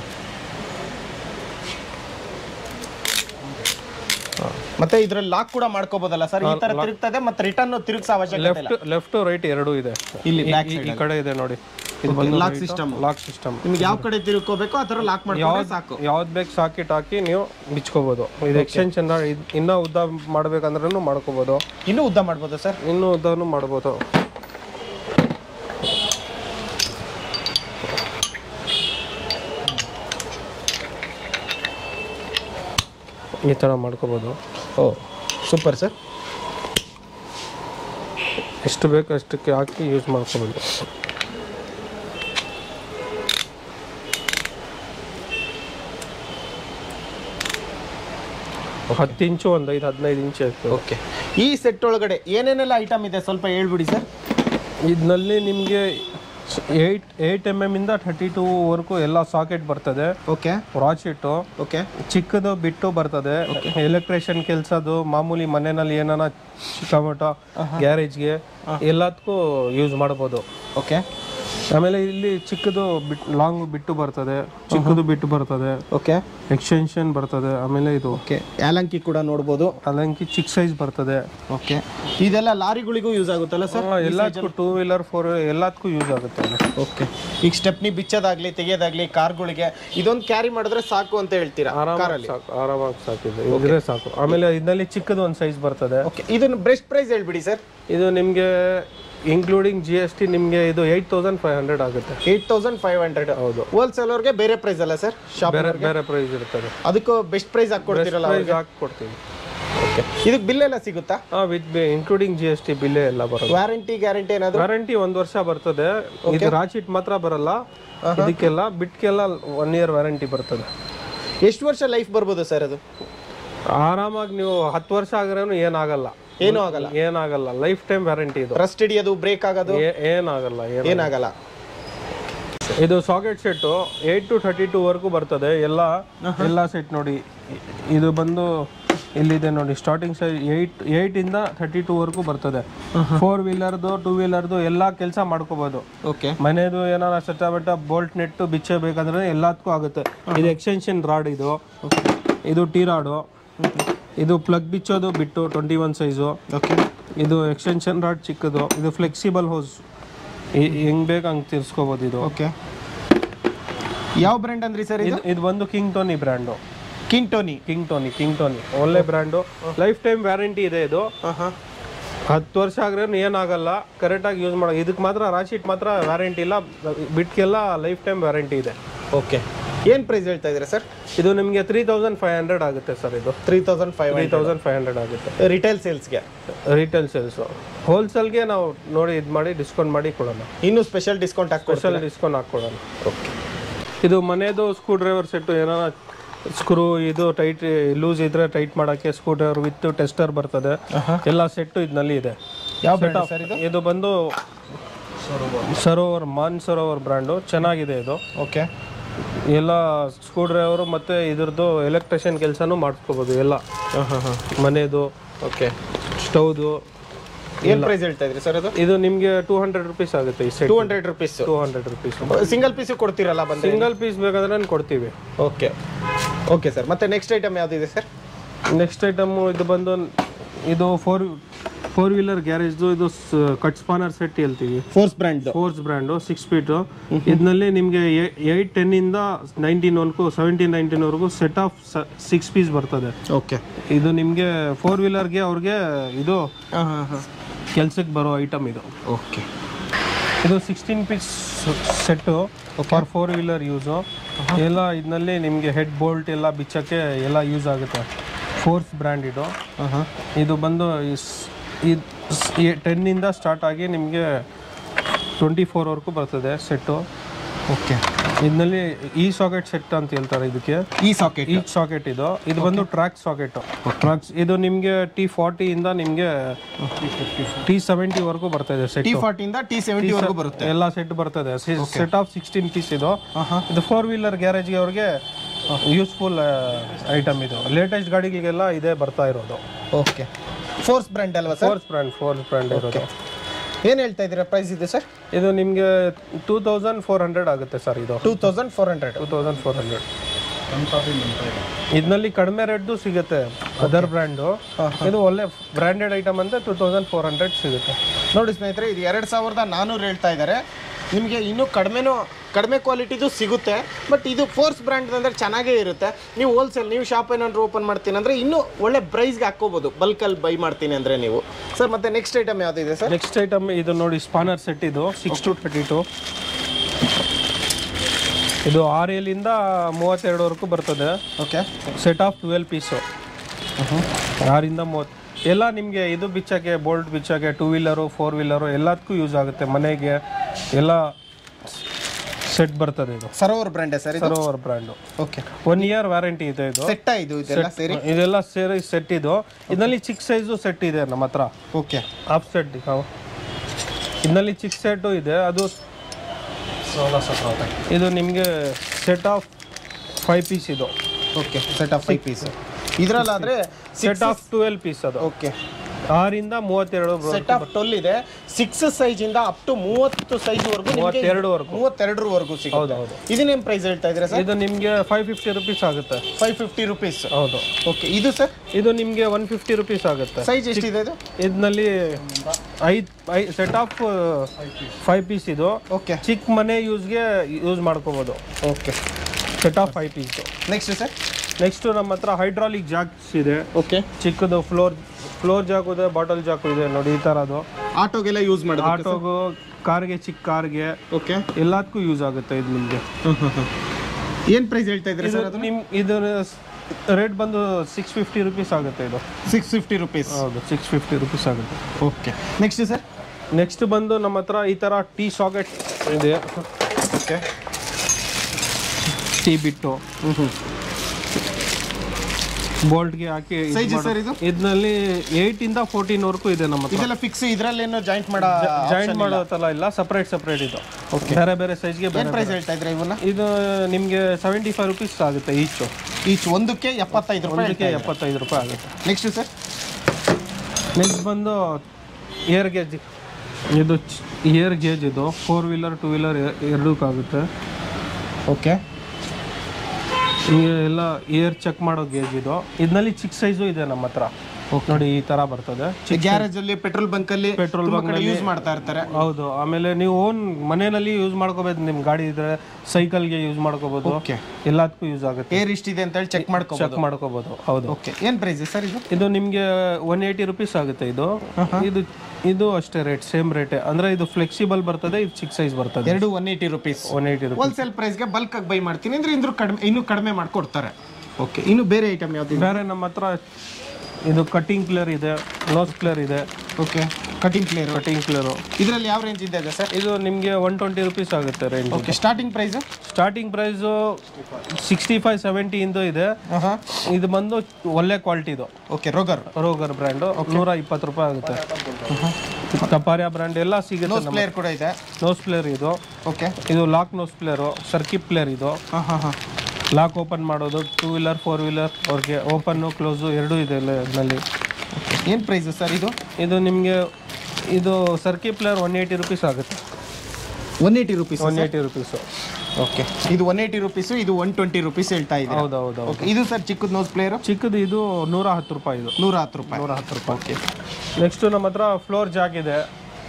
ಮತ್ತೆ ಇದ್ರಲ್ಲಿ ಲಾಕ್ ಕೂಡ ಮಾಡ್ಕೋಬಹುದಲ್ಲ ಸರ್ ಈ ತರ ತಿರುಗ್ತದೆ ಮತ್ತೆ ರಿಟರ್ನ್ ತಿರುಗಿಸೋ ಅವಶ್ಯಕತೆ ಇಲ್ಲ ಲೆಫ್ಟ್ ಲೆಫ್ಟ್ ರೈಟ್ ಎರಡೂ ಇದೆ ಇಲ್ಲಿ ಈ- ಬ್ಯಾಕ್ ಈ- ಈ ಕಡೆ ಇದೆ ನೋಡಿ ಇದು ಬಂದು ಲಾಕ್ ಸಿಸ್ಟಮ್ ಲಾಕ್ ಸಿಸ್ಟಮ್ ನಿಮ್ಗೆ ಯಾವ ಕಡೆ ತಿರುಗ್ಕೋಬೇಕು ಆ ತರ ಲಾಕ್ ಮಾಡ್ಕೊಂಡ್ರೆ ಸಾಕು ಯಾವ್ದು ಬೇಕು ಸಾಕೆಟ್ ಹಾಕಿ ನೀವು ಬಿಚ್ಕೋಬೋದು ಇದು ಎಕ್ಸ್ಟೆನ್ಷನ್ ಇನ್ನೂ ಉದ್ದ ಮಾಡ್ಬೇಕಂದ್ರೂ ಮಾಡ್ಕೋಬೋದು ಇನ್ನೂ ಉದ್ದ ಮಾಡ್ಬೋದು ಸರ್ ಇನ್ನೂ ಉದ್ದನೂ ಮಾಡ್ಬೋದು ಈ ಥರ ಮಾಡ್ಕೋಬೋದು ಓ ಸೂಪರ್ ಸರ್ ಎಷ್ಟು ಬೇಕು ಅಷ್ಟಕ್ಕೆ ಹಾಕಿ ಯೂಸ್ ಮಾಡ್ಕೋಬೋದು ಹತ್ತು ಇಂಚು ಒಂದು ಐದು ಹದಿನೈದು ಇಂಚು ಇರ್ತದೆ ಓಕೆ ಈ ಸೆಟ್ ಒಳಗಡೆ ಏನೇನೆಲ್ಲ ಐಟಮ್ ಇದೆ ಸ್ವಲ್ಪ ಹೇಳ್ಬಿಡಿ ಸರ್ ಇದರಲ್ಲಿ ನಿಮಗೆ ಏಯ್ಟ್ ಏಯ್ಟ್ ಎಮ್ ಎಮ್ ಇಂದ ಥರ್ಟಿ ಟೂ ವರ್ಗೂ ಎಲ್ಲ ಸಾಕೆಟ್ ಬರ್ತದೆ ಓಕೆ ರಾಚೆಟ್ಟು ಓಕೆ ಚಿಕ್ಕದು ಬಿಟ್ಟು ಬರ್ತದೆ ಎಲೆಕ್ಟ್ರಿಷಿಯನ್ ಕೆಲಸದು ಮಾಮೂಲಿ ಮನೆಯಲ್ಲಿ ಏನಾನ ಚಿಕ್ಕ ಮಟ್ಟ ಗ್ಯಾರೇಜ್ಗೆ ಎಲ್ಲದಕ್ಕೂ ಯೂಸ್ ಮಾಡ್ಬೋದು ಓಕೆ ಆಮೇಲೆ ಇಲ್ಲಿ ಚಿಕ್ಕದು ಬಿಟ್ ಲಾಂಗ್ ಬಿಟ್ಟು ಬರ್ತದೆ ಚಿಕ್ಕದು ಬಿಟ್ಟು ಬರ್ತದೆ ಓಕೆ ಎಕ್ಸ್ಟೆನ್ಷನ್ ಬರ್ತದೆ ಆಮೇಲೆ ಇದು ಓಕೆ ಯಾಲಂಕಿ ಕೂಡ ನೋಡ್ಬೋದು ಅಲಂಕಿ ಚಿಕ್ಕ ಸೈಜ್ ಬರ್ತದೆ ಓಕೆ ಇದೆಲ್ಲ ಲಾರಿಗಳಿಗೂ ಯೂಸ್ ಆಗುತ್ತಲ್ಲ ಸರ್ ಎಲ್ಲದಕ್ಕೂ ಟೂ ವೀಲರ್ ಫೋರ್ ಎಲ್ಲದಕ್ಕೂ ಯೂಸ್ ಆಗುತ್ತೆ ಅದು. ಓಕೆ ಈಗ ಸ್ಟೆಪ್ನಿ ಬಿಚ್ಚೋದಾಗ್ಲಿ ತೆಗೆಯೋದಾಗ್ಲಿ ಕಾರ್ಗಳಿಗೆ ಇದೊಂದು ಕ್ಯಾರಿ ಮಾಡಿದ್ರೆ ಸಾಕು ಅಂತ ಹೇಳ್ತೀರಾ ಕಾರಲ್ಲಿ ಸಾಕು ಆರಾಮಾಗಿ ಸಾಕಿದೆ ಇದ್ರೆ ಸಾಕು ಆಮೇಲೆ ಇದರಲ್ಲಿ ಚಿಕ್ಕದು ಒಂದು ಸೈಜ್ ಬರ್ತದೆ ಓಕೆ ಇದನ್ನ ಬೆಸ್ಟ್ ಪ್ರೈಸ್ ಹೇಳ್ಬಿಡಿ ಸರ್ ಇದು ನಿಮಗೆ ಇನ್ಕ್ಲೂಡಿಂಗ್ ಜಿ ಎಸ್ ಟಿ ನಿಮಗೆ ಇದು ಏಯ್ಟ್ ತೌಸಂಡ್ ಫೈವ್ ಹಂಡ್ರೆಡ್ ಆಗುತ್ತೆ ಏಯ್ಟ್ ತೌಸಂಡ್ ಫೈವ್ ಹಂಡ್ರೆಡ್ ಹೌದು ಹೋಲ್ಸೇಲರ್ಗೆ ಬೇರೆ ಪ್ರೈಸ್ ಅಲ್ಲ ಸರ್ ಶಾಪ್ ಬೇರೆ ಬೇರೆ ಪ್ರೈಸ್ ಇರ್ತದೆ ಅದಕ್ಕೂ ಬೆಸ್ಟ್ ಪ್ರೈಸ್ ಹಾಕೊಡ್ತೀರಲ್ಲ ಪ್ರೈಸ್ ಹಾಕಿ ಕೊಡ್ತೀವಿ ಓಕೆ ಇದಕ್ಕೆ ಬಿಲ್ ಎಲ್ಲ ಸಿಗುತ್ತಾ ಹಾಂ with including G S T ಬಿಲ್ಲೇ ಎಲ್ಲ ಬರೋದು ವ್ಯಾರಂಟಿ ಗ್ಯಾರಂಟಿ ಏನಾದ್ರು ವಾರಂಟಿ ಒಂದು ವರ್ಷ ಬರ್ತದೆ ಇದು ರಾಶೀಟ್ ಮಾತ್ರ ಬರಲ್ಲ ಇದಕ್ಕೆಲ್ಲ ಬಿಟ್ಕೆಲ್ಲ ಒನ್ ಇಯರ್ ವಾರಂಟಿ ಬರ್ತದೆ ಎಷ್ಟು ವರ್ಷ ಲೈಫ್ ಬರ್ಬೋದು ಸರ್ ಅದು ಆರಾಮಾಗಿ ನೀವು ಹತ್ತು ವರ್ಷ ಆಗ್ರೇನು ಏನಾಗಲ್ಲ ಏನೂ ಆಗಲ್ಲ ಏನಾಗಲ್ಲ ಲೈಫ್ ಟೈಮ್ ವ್ಯಾರಂಟಿ ಇದು ರಸ್ಟ್ ಹಿಡಿಯೋದು ಬ್ರೇಕ್ ಆಗೋದು ಏ- ಏನಾಗಲ್ಲ ಏನ್ ಏನಾಗಲ್ಲ ಇದು socket set eight to thirty two ವರ್ಗೂ ಬರ್ತದೆ ಎಲ್ಲ ಎಲ್ಲ ಸೆಟ್ ನೋಡಿ ಇ- ಇದು ಬಂದು ಇಲ್ಲಿದೆ ನೋಡಿ ಸ್ಟಾರ್ಟಿಂಗ್ ಸೈಜ್ ಏಯ್ಟ್ ಏಯ್ಟ್ ಇಂದ ಥರ್ಟಿ ಟೂ ವರ್ಗೂ ಬರ್ತದೆ ಫೋರ್ ವೀಲರ್ದು ಟೂ ವೀಲರ್ದು ಎಲ್ಲ ಕೆಲಸ ಮಾಡ್ಕೋಬಹುದು ಓಕೆ ಮನೆದು ಏನಾರ ಸೆಟಬೆಟ ಬೋಲ್ಟ್ ನೆಟ್ಟು ಬಿಚ್ಚಬೇಕಂದ್ರೆ ಎಲ್ಲದಕ್ಕೂ ಆಗುತ್ತೆ ಇದು ಎಕ್ಸ್ಟೆನ್ಷನ್ ರಾಡ್ ಇದು ಇದು ಟೀ ರಾಡು ಇದು ಪ್ಲಗ್ ಬಿಚ್ಚೋದು ಬಿಟ್ಟು ಟ್ವೆಂಟಿ ಒನ್ ಸೈಜು ಓಕೆ ಇದು ಎಕ್ಸ್ಟೆನ್ಷನ್ ರಾಡ್ ಚಿಕ್ಕದು ಇದು ಫ್ಲೆಕ್ಸಿಬಲ್ ಹೋಸ್ ಹೆಂಗ್ ಬೇಕು ಹಂಗೆ ತಿರ್ಸ್ಕೋಬೋದು ಇದು ಓಕೆ ಯಾವ ಬ್ರ್ಯಾಂಡ್ ಅಂದ್ರಿ ಸರ್ ಇದು ಇದು ಇದು ಬಂದು King Tony brand King Tony King Tony King Tony ಒಳ್ಳೆ ಬ್ರ್ಯಾಂಡು ಲೈಫ್ ಟೈಮ್ ವ್ಯಾರಂಟಿ ಇದೆ ಇದು ಹಾಂ ಹತ್ತು ವರ್ಷ ಆಗ್ರೇನು ಏನಾಗಲ್ಲ ಕರೆಕ್ಟಾಗಿ ಯೂಸ್ ಮಾಡೋ ಇದಕ್ಕೆ ಮಾತ್ರ ರಾಶೀಟ್ ಮಾತ್ರ ವ್ಯಾರಂಟಿ ಇಲ್ಲ ಬಿಟ್ಗೆಲ್ಲ ಲೈಫ್ ಟೈಮ್ ವ್ಯಾರಂಟಿ ಇದೆ ಓಕೆ ಏನು ಪ್ರೈಸ್ ಹೇಳ್ತಾ ಇದ್ದೀರಾ ಸರ್ ಇದು ನಿಮಗೆ ತ್ರೀ ತೌಸಂಡ್ ಫೈವ್ ಹಂಡ್ರೆಡ್ ಆಗುತ್ತೆ ಸರ್ ಇದು three thousand five three thousand five hundred ಆಗುತ್ತೆ ರಿಟೇಲ್ ಸೇಲ್ಸ್ಗೆ ರಿಟೇಲ್ ಸೇಲ್ಸು ಹೋಲ್ಸೇಲ್ಗೆ ನಾವು ನೋಡಿ ಇದು ಮಾಡಿ ಡಿಸ್ಕೌಂಟ್ ಮಾಡಿ ಕೊಡೋಣ ಇನ್ನೂ ಸ್ಪೆಷಲ್ ಡಿಸ್ಕೌಂಟ್ ಹಾಕ್ಕೊಡ್ತಾರೆ ಸ್ಪೆಷಲ್ ಡಿಸ್ಕೌಂಟ್ ಹಾಕ್ಕೊಡೋಣ ಓಕೆ ಇದು ಮನೆದು ಸ್ಕ್ರೂ ಡ್ರೈವರ್ ಸೆಟ್ಟು ಏನಾರ ಸ್ಕ್ರೂ ಇದು ಟೈಟ್ ಲೂಸ್ ಇದ್ರೆ ಟೈಟ್ ಮಾಡೋಕ್ಕೆ ಸ್ಕ್ರೂ ಡ್ರೈವರ್ ವಿತ್ ಟೆಸ್ಟರ್ ಬರ್ತದೆ ಎಲ್ಲ ಸೆಟ್ಟು ಇದರಲ್ಲಿ ಇದೆ ಯಾವ ಬ್ರ್ಯಾಂಡ್ ಸರ್ ಇದು ಇದು ಬಂದು ಸರೋವರ್ ಮಾನ್ ಸರೋವರ್ ಬ್ರ್ಯಾಂಡು ಚೆನ್ನಾಗಿದೆ ಇದು ಓಕೆ ಎಲ್ಲ ಸ್ಕ್ರೂ ಡ್ರೈವರು ಮತ್ತು ಇದ್ರದ್ದು ಎಲೆಕ್ಟ್ರಿಷಿಯನ್ ಕೆಲಸನೂ ಮಾಡಿಸ್ಕೋಬೋದು ಎಲ್ಲ ಹಾಂ ಹಾಂ ಹಾಂ ಮನೆದು ಓಕೆ ಸ್ಟೌದು ಏನು ಪ್ರೈಸ್ ಹೇಳ್ತಾ ಇದ್ರಿ ಸರ್ ಅದು ಇದು ನಿಮಗೆ ಟೂ ಹಂಡ್ರೆಡ್ ರುಪೀಸ್ ಆಗುತ್ತೆ ಈ set two hundred rupees two hundred rupees single piece ಕೊಡ್ತೀರಲ್ಲ ಬಂದು ಸಿಂಗಲ್ ಪೀಸ್ ಬೇಕಾದ್ರೆ ಕೊಡ್ತೀವಿ ಓಕೆ ಓಕೆ ಸರ್ ಮತ್ತೆ ನೆಕ್ಸ್ಟ್ ಐಟಮ್ ಯಾವುದಿದೆ ಸರ್ ನೆಕ್ಸ್ಟ್ ಐಟಮು ಇದು ಬಂದು ಇದು ಫೋರ್ ಫೋರ್ ವೀಲರ್ ಗ್ಯಾರೇಜ್ದು ಇದು ಕಟ್ ಸ್ಪಾನರ್ ಸೆಟ್ ಹೇಳ್ತೀವಿ Force brand Force brand six feet ಇದರಲ್ಲಿ ನಿಮಗೆ ಏಯ್ಟ್ ಟೆನ್ನಿಂದ ನೈನ್ಟೀನ್ವರೆಗೂ ಸೆವೆಂಟೀನ್ ನೈನ್ಟೀನ್ವರೆಗೂ ಸೆಟ್ ಆಫ್ ಸಿಕ್ಸ್ ಪೀಸ್ ಬರ್ತದೆ ಓಕೆ ಇದು ನಿಮಗೆ ಫೋರ್ ವೀಲರ್ಗೆ ಅವ್ರಿಗೆ ಇದು ಹಾಂ ಹಾಂ ಹಾಂ ಕೆಲ್ಸಕ್ಕೆ ಬರೋ ಐಟಮ್ ಇದು ಓಕೆ ಇದು sixteen piece set for four wheeler use ಎಲ್ಲ ಇದರಲ್ಲಿ ನಿಮಗೆ ಹೆಡ್ ಬೋಲ್ಟ್ ಎಲ್ಲ ಬಿಚ್ಚಕ್ಕೆ ಎಲ್ಲ ಯೂಸ್ ಆಗುತ್ತೆ ಫೋರ್ಸ್ ಬ್ರ್ಯಾಂಡ್ ಇದು ಹಾಂ ಹಾಂ ಇದು ಬಂದು ಟೆನ್ನಿಂದ ಸ್ಟಾರ್ಟ್ ಆಗಿ ನಿಮಗೆ ಟ್ವೆಂಟಿ ಫೋರ್ವರೆಗೂ ಬರ್ತದೆ ಸೆಟ್ಟು ಓಕೆ ಇದರಲ್ಲಿ ಈ ಸಾಕೆಟ್ ಸೆಟ್ ಅಂತ ಹೇಳ್ತಾರೆ ಇದಕ್ಕೆ ಈ ಸಾಕೆಟ್ ಈ ಸಾಕೆಟ್ ಇದು ಇದು ಬಂದು ಟ್ರ್ಯಾಕ್ ಸಾಕೆಟ್ ಟ್ರ್ಯಾಕ್ಸ್ ಇದು ನಿಮಗೆ ಟಿ ಫಾರ್ಟಿಯಿಂದ ನಿಮಗೆ ಟಿ ಸೆವೆಂಟಿವರೆಗೂ ಬರ್ತದೆ ಸೆಟ್ ಟಿ ಫಾರ್ಟಿಯಿಂದ ಟಿ ಸೆವೆಂಟಿವರೆಗೂ ಬರುತ್ತೆ ಎಲ್ಲ ಸೆಟ್ ಬರ್ತದೆ ಸೆಟ್ ಆಫ್ ಸಿಕ್ಸ್ಟೀನ್ ಪೀಸ್ ಇದು ಇದು ಫೋರ್ ವೀಲರ್ ಗ್ಯಾರೇಜ್ಗೆ ಅವ್ರಿಗೆ ಯೂಸ್ಫುಲ್ ಐಟಮ್ ಇದು ಲೇಟೆಸ್ಟ್ ಗಾಡಿಗಳಿಗೆಲ್ಲ ಇದೇ ಬರ್ತಾ ಇರೋದು ಓಕೆ ಫೋರ್ಸ್ ಬ್ರ್ಯಾಂಡ್ ಅಲ್ವಾ sir Force brand Force brand ಇರೋದು ಏನು ಹೇಳ್ತಾ ಇದ್ದೀರಾ ಪ್ರೈಸ್ ಇದೆ ಸರ್ ಇದು ನಿಮಗೆ ಟೂ ತೌಸಂಡ್ ಫೋರ್ ಹಂಡ್ರೆಡ್ ಆಗುತ್ತೆ ಸರ್ ಇದು two thousand four hundred two thousand four hundred ಇದರಲ್ಲಿ ಕಡಿಮೆ ರೇಟ್ದು ಸಿಗುತ್ತೆ ಅದರ್ ಬ್ರ್ಯಾಂಡು ಇದು ಒಳ್ಳೆ ಬ್ರ್ಯಾಂಡೆಡ್ ಐಟಮ್ ಅಂತ ಟೂ ತೌಸಂಡ್ ಫೋರ್ ಹಂಡ್ರೆಡ್ ಸಿಗುತ್ತೆ ನೋಡಿ ಸ್ನೇಹಿತರೆ ಇದು ಎರಡು ಸಾವಿರದ ನಾನ್ನೂರು ಹೇಳ್ತಾ ಇದ್ದಾರೆ ನಿಮಗೆ ಇನ್ನೂ ಕಡಿಮೆನೂ ಕಡಿಮೆ ಕ್ವಾಲಿಟಿದು ಸಿಗುತ್ತೆ ಬಟ್ ಇದು ಫೋರ್ಸ್ ಬ್ರ್ಯಾಂಡ್ ಅಂದರೆ ಚೆನ್ನಾಗೇ ಇರುತ್ತೆ ನೀವು ಹೋಲ್ಸೇಲ್ ನೀವು ಶಾಪ್ ಏನಾದ್ರು ಓಪನ್ ಮಾಡ್ತೀನಿ ಅಂದರೆ ಇನ್ನೂ ಒಳ್ಳೆ ಪ್ರೈಸ್ಗೆ ಹಾಕ್ಕೋಬೋದು ಬಲ್ಕಲ್ಲಿ ಬೈ ಮಾಡ್ತೀನಿ ಅಂದರೆ ನೀವು ಸರ್ ಮತ್ತೆ ನೆಕ್ಸ್ಟ್ ಐಟಮ್ ಯಾವುದಿದೆ ಸರ್ ನೆಕ್ಸ್ಟ್ ಐಟಮ್ ಇದು ನೋಡಿ ಸ್ಪಾನರ್ ಸೆಟ್ ಇದು ಸಿಕ್ಸ್ ಟು ಥರ್ಟಿ ಟು ಇದು ಆರು ಏಳಿಂದ ಮೂವತ್ತೆರಡುವರೆಗೂ ಬರ್ತದೆ okay set of twelve piece ಆರಿಂದ ಮೂವತ್ತು ಎಲ್ಲ ನಿಮಗೆ ಇದು ಬಿಚ್ಚಕ್ಕೆ ಬೋಲ್ಟ್ ಬಿಚ್ಚಕ್ಕೆ ಟೂ ವೀಲರು ಫೋರ್ ವೀಲರು ಎಲ್ಲದಕ್ಕೂ ಯೂಸ್ ಆಗುತ್ತೆ ಮನೆಗೆ ಎಲ್ಲ ಸೆಟ್ ಬರ್ತದೆ ಇದು ಸರೋವರ್ ಬ್ರ್ಯಾಂಡೇ ಸರ್ ಇದು Sarovar brand okay one year warranty ಇದೆ ಇದು ಸೆಟ್ಟಾ ಇದು ಇದೆಲ್ಲ ಸೇರಿ ಇದೆಲ್ಲ ಸೇರಿ ಸೆಟ್ ಇದು ಇದರಲ್ಲಿ ಚಿಕ್ಕ ಸೈಜು ಸೆಟ್ ಇದೆ ನಮ್ಮ ಹತ್ರ ಓಕೆ ಹಾಫ್ ಸೆಟ್ ಇದರಲ್ಲಿ ಚಿಕ್ಕ ಸೆಟ್ಟು ಇದೆ ಅದು ಇದು ನಿಮಗೆ ಸೆಟ್ ಆಫ್ ಫೈವ್ ಪೀಸ್ ಇದು okay set of five piece ಇದರಲ್ಲಾದರೆ ಸೆಟ್ ಆಫ್ ಟ್ವೆಲ್ ಪೀಸ್ ಅದು ಓಕೆ ಆರಿಂದ ಮೂವತ್ತೆರಡು bro. ಸೆಟ್ ಆಫ್ ಟ್ವೆಲ್ ಇದೆ ಸಿಕ್ಸ್ ಸೈಜ್ ಇಂದ ಅಪ್ ಟು ಮೂವತ್ತು ಸೈಜ್ ವರೆಗೂ ಮೂವತ್ತೆರಡುವರೆಗೂ. ಮೂವತ್ತೆರಡರವರೆಗೂ ಹೌದು ಸಿಗುತ್ತೆ ಹೌದು ಇದನ್ನೇನು ಪ್ರೈಸ್ ಹೇಳ್ತಾ ಇದ್ದೀರಾ ಸರ್ ಇದು ನಿಮಗೆ ಫೈವ್ ಫಿಫ್ಟಿ ರುಪೀಸ್ ಆಗುತ್ತೆ ಫೈವ್ ಫಿಫ್ಟಿ ರುಪೀಸ್ ಹೌದು ಓಕೆ ಇದು ಸರ್ ಇದು ನಿಮಗೆ ಒನ್ ಫಿಫ್ಟಿ ರುಪೀಸ್ ಆಗುತ್ತೆ ಸೈಜ್ ಎಷ್ಟಿದೆ ಇದು ಇದರಲ್ಲಿ ಐದು ಐ ಸೆಟ್ ಆಫ್ ಫೈವ್ ಪೀಸ್ ಇದು ಓಕೆ ಚಿಕ್ಕ ಮನೆ ಯೂಸ್ಗೆ ಯೂಸ್ ಮಾಡ್ಕೋಬೋದು okay set of five piece next sir next ನಮ್ಮ ಹತ್ರ ಹೈಡ್ರಾಲಿಕ್ ಜಾಕ್ಸ್ ಇದೆ ಓಕೆ ಚಿಕ್ಕದು ಫ್ಲೋರ್ ಫ್ಲೋರ್ ಜಾಕು ಇದೆ ಬಾಟಲ್ ಜಾಕು ಇದೆ ನೋಡಿ ಈ ಥರದ್ದು ಆಟೋಗೆಲ್ಲ ಯೂಸ್ ಮಾಡೋದು ಆಟೋಗೂ ಕಾರ್ಗೆ ಚಿಕ್ಕ ಕಾರ್ಗೆ ಓಕೆ ಎಲ್ಲದಕ್ಕೂ ಯೂಸ್ ಆಗುತ್ತೆ ಇದು ನಿಮಗೆ ಏನು ಪ್ರೈಸ್ ಹೇಳ್ತಾ ಇದ್ದೀರಾ ಇದು ಸರ್ ಅದು ನಿಮ್ ಇದು ರೇಟ್ ಬಂದು ಸಿಕ್ಸ್ ಫಿಫ್ಟಿ ರುಪೀಸ್ ಆಗುತ್ತೆ ಇದು ಸಿಕ್ಸ್ ಫಿಫ್ಟಿ ರುಪೀಸ್ ಹೌದು ಸಿಕ್ಸ್ ಫಿಫ್ಟಿ ರುಪೀಸ್ ಆಗುತ್ತೆ ಓಕೆ ನೆಕ್ಸ್ಟ್ ಸರ್ ನೆಕ್ಸ್ಟ್ ಬಂದು ನಮ್ಮ ಹತ್ರ ಈ ಥರ ಟೀ ಸಾಕೆಟ್ ಇದೆ ಓಕೆ ಟೀ ಬಿಟ್ಟು ಬೋಲ್ಟ್ಗೆ ಹಾಕಿ Size sir ಇದು? ಇದರಲ್ಲಿ ಏಯ್ಟ್ ಇಂದ ಫೋರ್ಟೀನ್ ವರ್ಗೂ ಇದೆ ನಮ್ಮ ಹತ್ರ ಇದೆಲ್ಲ ಫಿಕ್ಸ್ ಇದ್ರಲ್ಲೇನೋ ಜಾಯಿಂಟ್ ಮಾಡೋ ಜಾಯಿಂಟ್ ಮಾಡೋತಲ್ಲ ಇಲ್ಲ ಸಪ್ರೇಟ್ ಸಪ್ರೇಟ್ ಇದು ಬೇರೆ ಬೇರೆ ಸೈಜ್ಗೆ ಬೇರೆ ಏನು ಪ್ರೈಸ್ ಹೇಳ್ತಾ ಇದ್ದೀರಾ ಇವನ್ನ ಇದು ನಿಮಗೆ ಸೆವೆಂಟಿ ಫೈವ್ ರುಪೀಸ್ ಆಗುತ್ತೆ ಈಚು ಈಚ್ ಒಂದಕ್ಕೆ ಎಪ್ಪತ್ತೈದು ರೂಪಾಯಿ ಒಂದಕ್ಕೆ ಎಪ್ಪತ್ತೈದು ರೂಪಾಯಿ ಆಗುತ್ತೆ ನೆಕ್ಸ್ಟ್ ಸರ್ ನೆಕ್ಸ್ಟ್ ಬಂದು ಏರ್ ಗೇಜ್ ಇದು ಏರ್ ಗೇಜ್ ಇದು ಫೋರ್ ವೀಲರ್ ಟೂ ವೀಲರ್ ಎರಡಕ್ಕಾಗುತ್ತೆ ಓಕೆ ನಿಮಗೆ ಎಲ್ಲ ಏರ್ ಚೆಕ್ ಮಾಡೋ ಗೇಜ್ ಇದು ಇದರಲ್ಲಿ ಚಿಕ್ಕ ಸೈಜು ಇದೆ ನಮ್ಮ ಹತ್ರ ನೋಡಿ ಈ ತರ ಬರ್ತದೆ ಗ್ಯಾರೇಜ್ ಅಲ್ಲಿ ಪೆಟ್ರೋಲ್ ಬಂಕ್ ಅಲ್ಲಿ Petrol bunk ಕಡೆ ಯೂಸ್ ಮಾಡ್ತಾ ಇರ್ತಾರೆ ಹೌದು ಆಮೇಲೆ ನೀವು ಓನ್ ಮನೆಯಲ್ಲಿ ಯೂಸ್ ಮಾಡ್ಕೋಬೇಕು ನಿಮ್ ಗಾಡಿ ಇದ್ರೆ ಸೈಕಲ್ಗೆ ಯೂಸ್ ಮಾಡ್ಕೋಬಹುದು ಓಕೆ ಎಲ್ಲದಕ್ಕೂ ಯೂಸ್ ಆಗುತ್ತೆ ಏರ್ ಇಷ್ಟಿದೆ ಅಂತ ಹೇಳಿ ಚೆಕ್ ಮಾಡ್ಕೋ ಚೆಕ್ ಮಾಡ್ಕೋಬಹುದು ಹೌದು ಓಕೆ ಏನ್ ಪ್ರೈಸ್ ಸರ್ ಇದು ಇದು ನಿಮಗೆ ಒನ್ ಏಯ್ಟಿ ರುಪೀಸ್ ಆಗುತ್ತೆ ಇದು ಇದು ಇದು ಅಷ್ಟೇ ರೇಟ್ ಸೇಮ್ ರೇಟೇ ಅಂದ್ರೆ ಇದು ಫ್ಲೆಕ್ಸಿಬಲ್ ಬರ್ತದೆ ಇದು ಚಿಕ್ಕ ಸೈಜ್ ಬರ್ತದೆ ಎರಡು one eighty rupees one eighty rupees wholesale ಪ್ರೈಸ್ಗೆ ಬಲ್ಕ್ ಆಗಿ ಬೈ ಮಾಡ್ತೀನಿ ಅಂದ್ರೆ ಇಂದ್ರು ಕಡಿಮೆ ಇನ್ನೂ ಕಡಿಮೆ ಮಾಡ್ಕೊಡ್ತಾರೆ ಓಕೆ ಇನ್ನು ಬೇರೆ ಐಟಮ್ ಯಾವ್ದು ಬೇರೆ ನಮ್ಮ ಹತ್ರ ಇದು ಕಟಿಂಗ್ ಪ್ಲೇಯರ್ ಇದೆ ನೋಸ್ ಪ್ಲೇಯರ್ ಇದೆ okay cutting plier cutting plier ಇದರಲ್ಲಿ ಯಾವ ರೇಂಜ್ ಇದೆ ಸರ್ ಇದು ನಿಮಗೆ ಒನ್ ಟ್ವೆಂಟಿ ರುಪೀಸ್ ಆಗುತ್ತೆ range okay starting price starting price sixty five ಸೆವೆಂಟಿಯಿಂದ ಇದೆ ಹಾಂ ಇದು ಬಂದು ಒಳ್ಳೆ ಕ್ವಾಲಿಟಿದು ಓಕೆ ರೋಗರ್ ರೋಗರ್ ಬ್ರ್ಯಾಂಡು ನೂರ ಇಪ್ಪತ್ತು ರೂಪಾಯಿ ಆಗುತ್ತೆ ತಪಾರ್ಯ ಬ್ರ್ಯಾಂಡ್ ಎಲ್ಲ ಸಿಗುತ್ತೆ ನೋಸ್ ಪ್ಲೇಯರ್ ಕೂಡ ಇದೆ ನೋಸ್ ಪ್ಲೇಯರ್ ಇದು ಓಕೆ ಇದು lock nose plier circuit plier ಇದು ಹಾಂ ಹಾಂ ಹಾಂ ಲಾಕ್ ಓಪನ್ ಮಾಡೋದು ಟೂ ವೀಲರ್ ಫೋರ್ ವೀಲರ್ ಅವ್ರಿಗೆ ಓಪನ್ನು ಕ್ಲೋಸು ಎರಡೂ ಇದೆ ಇದರಲ್ಲಿ ಏನು ಪ್ರೈಸ್ ಸರ್ ಇದು ಇದು ನಿಮಗೆ ಇದು circuit player one eighty rupees ಆಗುತ್ತೆ one eighty rupees one eighty rupees okay ಇದು ಒನ್ ಏಯ್ಟಿ ರುಪೀಸು ಇದು ಒನ್ ಟ್ವೆಂಟಿ ರುಪೀಸ್ ಹೇಳ್ತಾ ಇದೆ ಹೌದು ಹೌದು ಹೌದು ಓಕೆ ಇದು ಸರ್ ಚಿಕ್ಕದ ನೋಸ್ ಪ್ಲೇಯರು ಚಿಕ್ಕದು ಇದು ನೂರ ಹತ್ತು ರೂಪಾಯಿ ಇದು ನೂರ ಹತ್ತು ರೂಪಾಯಿ ನೂರ ಹತ್ತು ರೂಪಾಯಿ ಓಕೆ ನೆಕ್ಸ್ಟ್ ನಮ್ಮ ಹತ್ರ ಫ್ಲೋರ್ ಜಾಕ್ ಇದೆ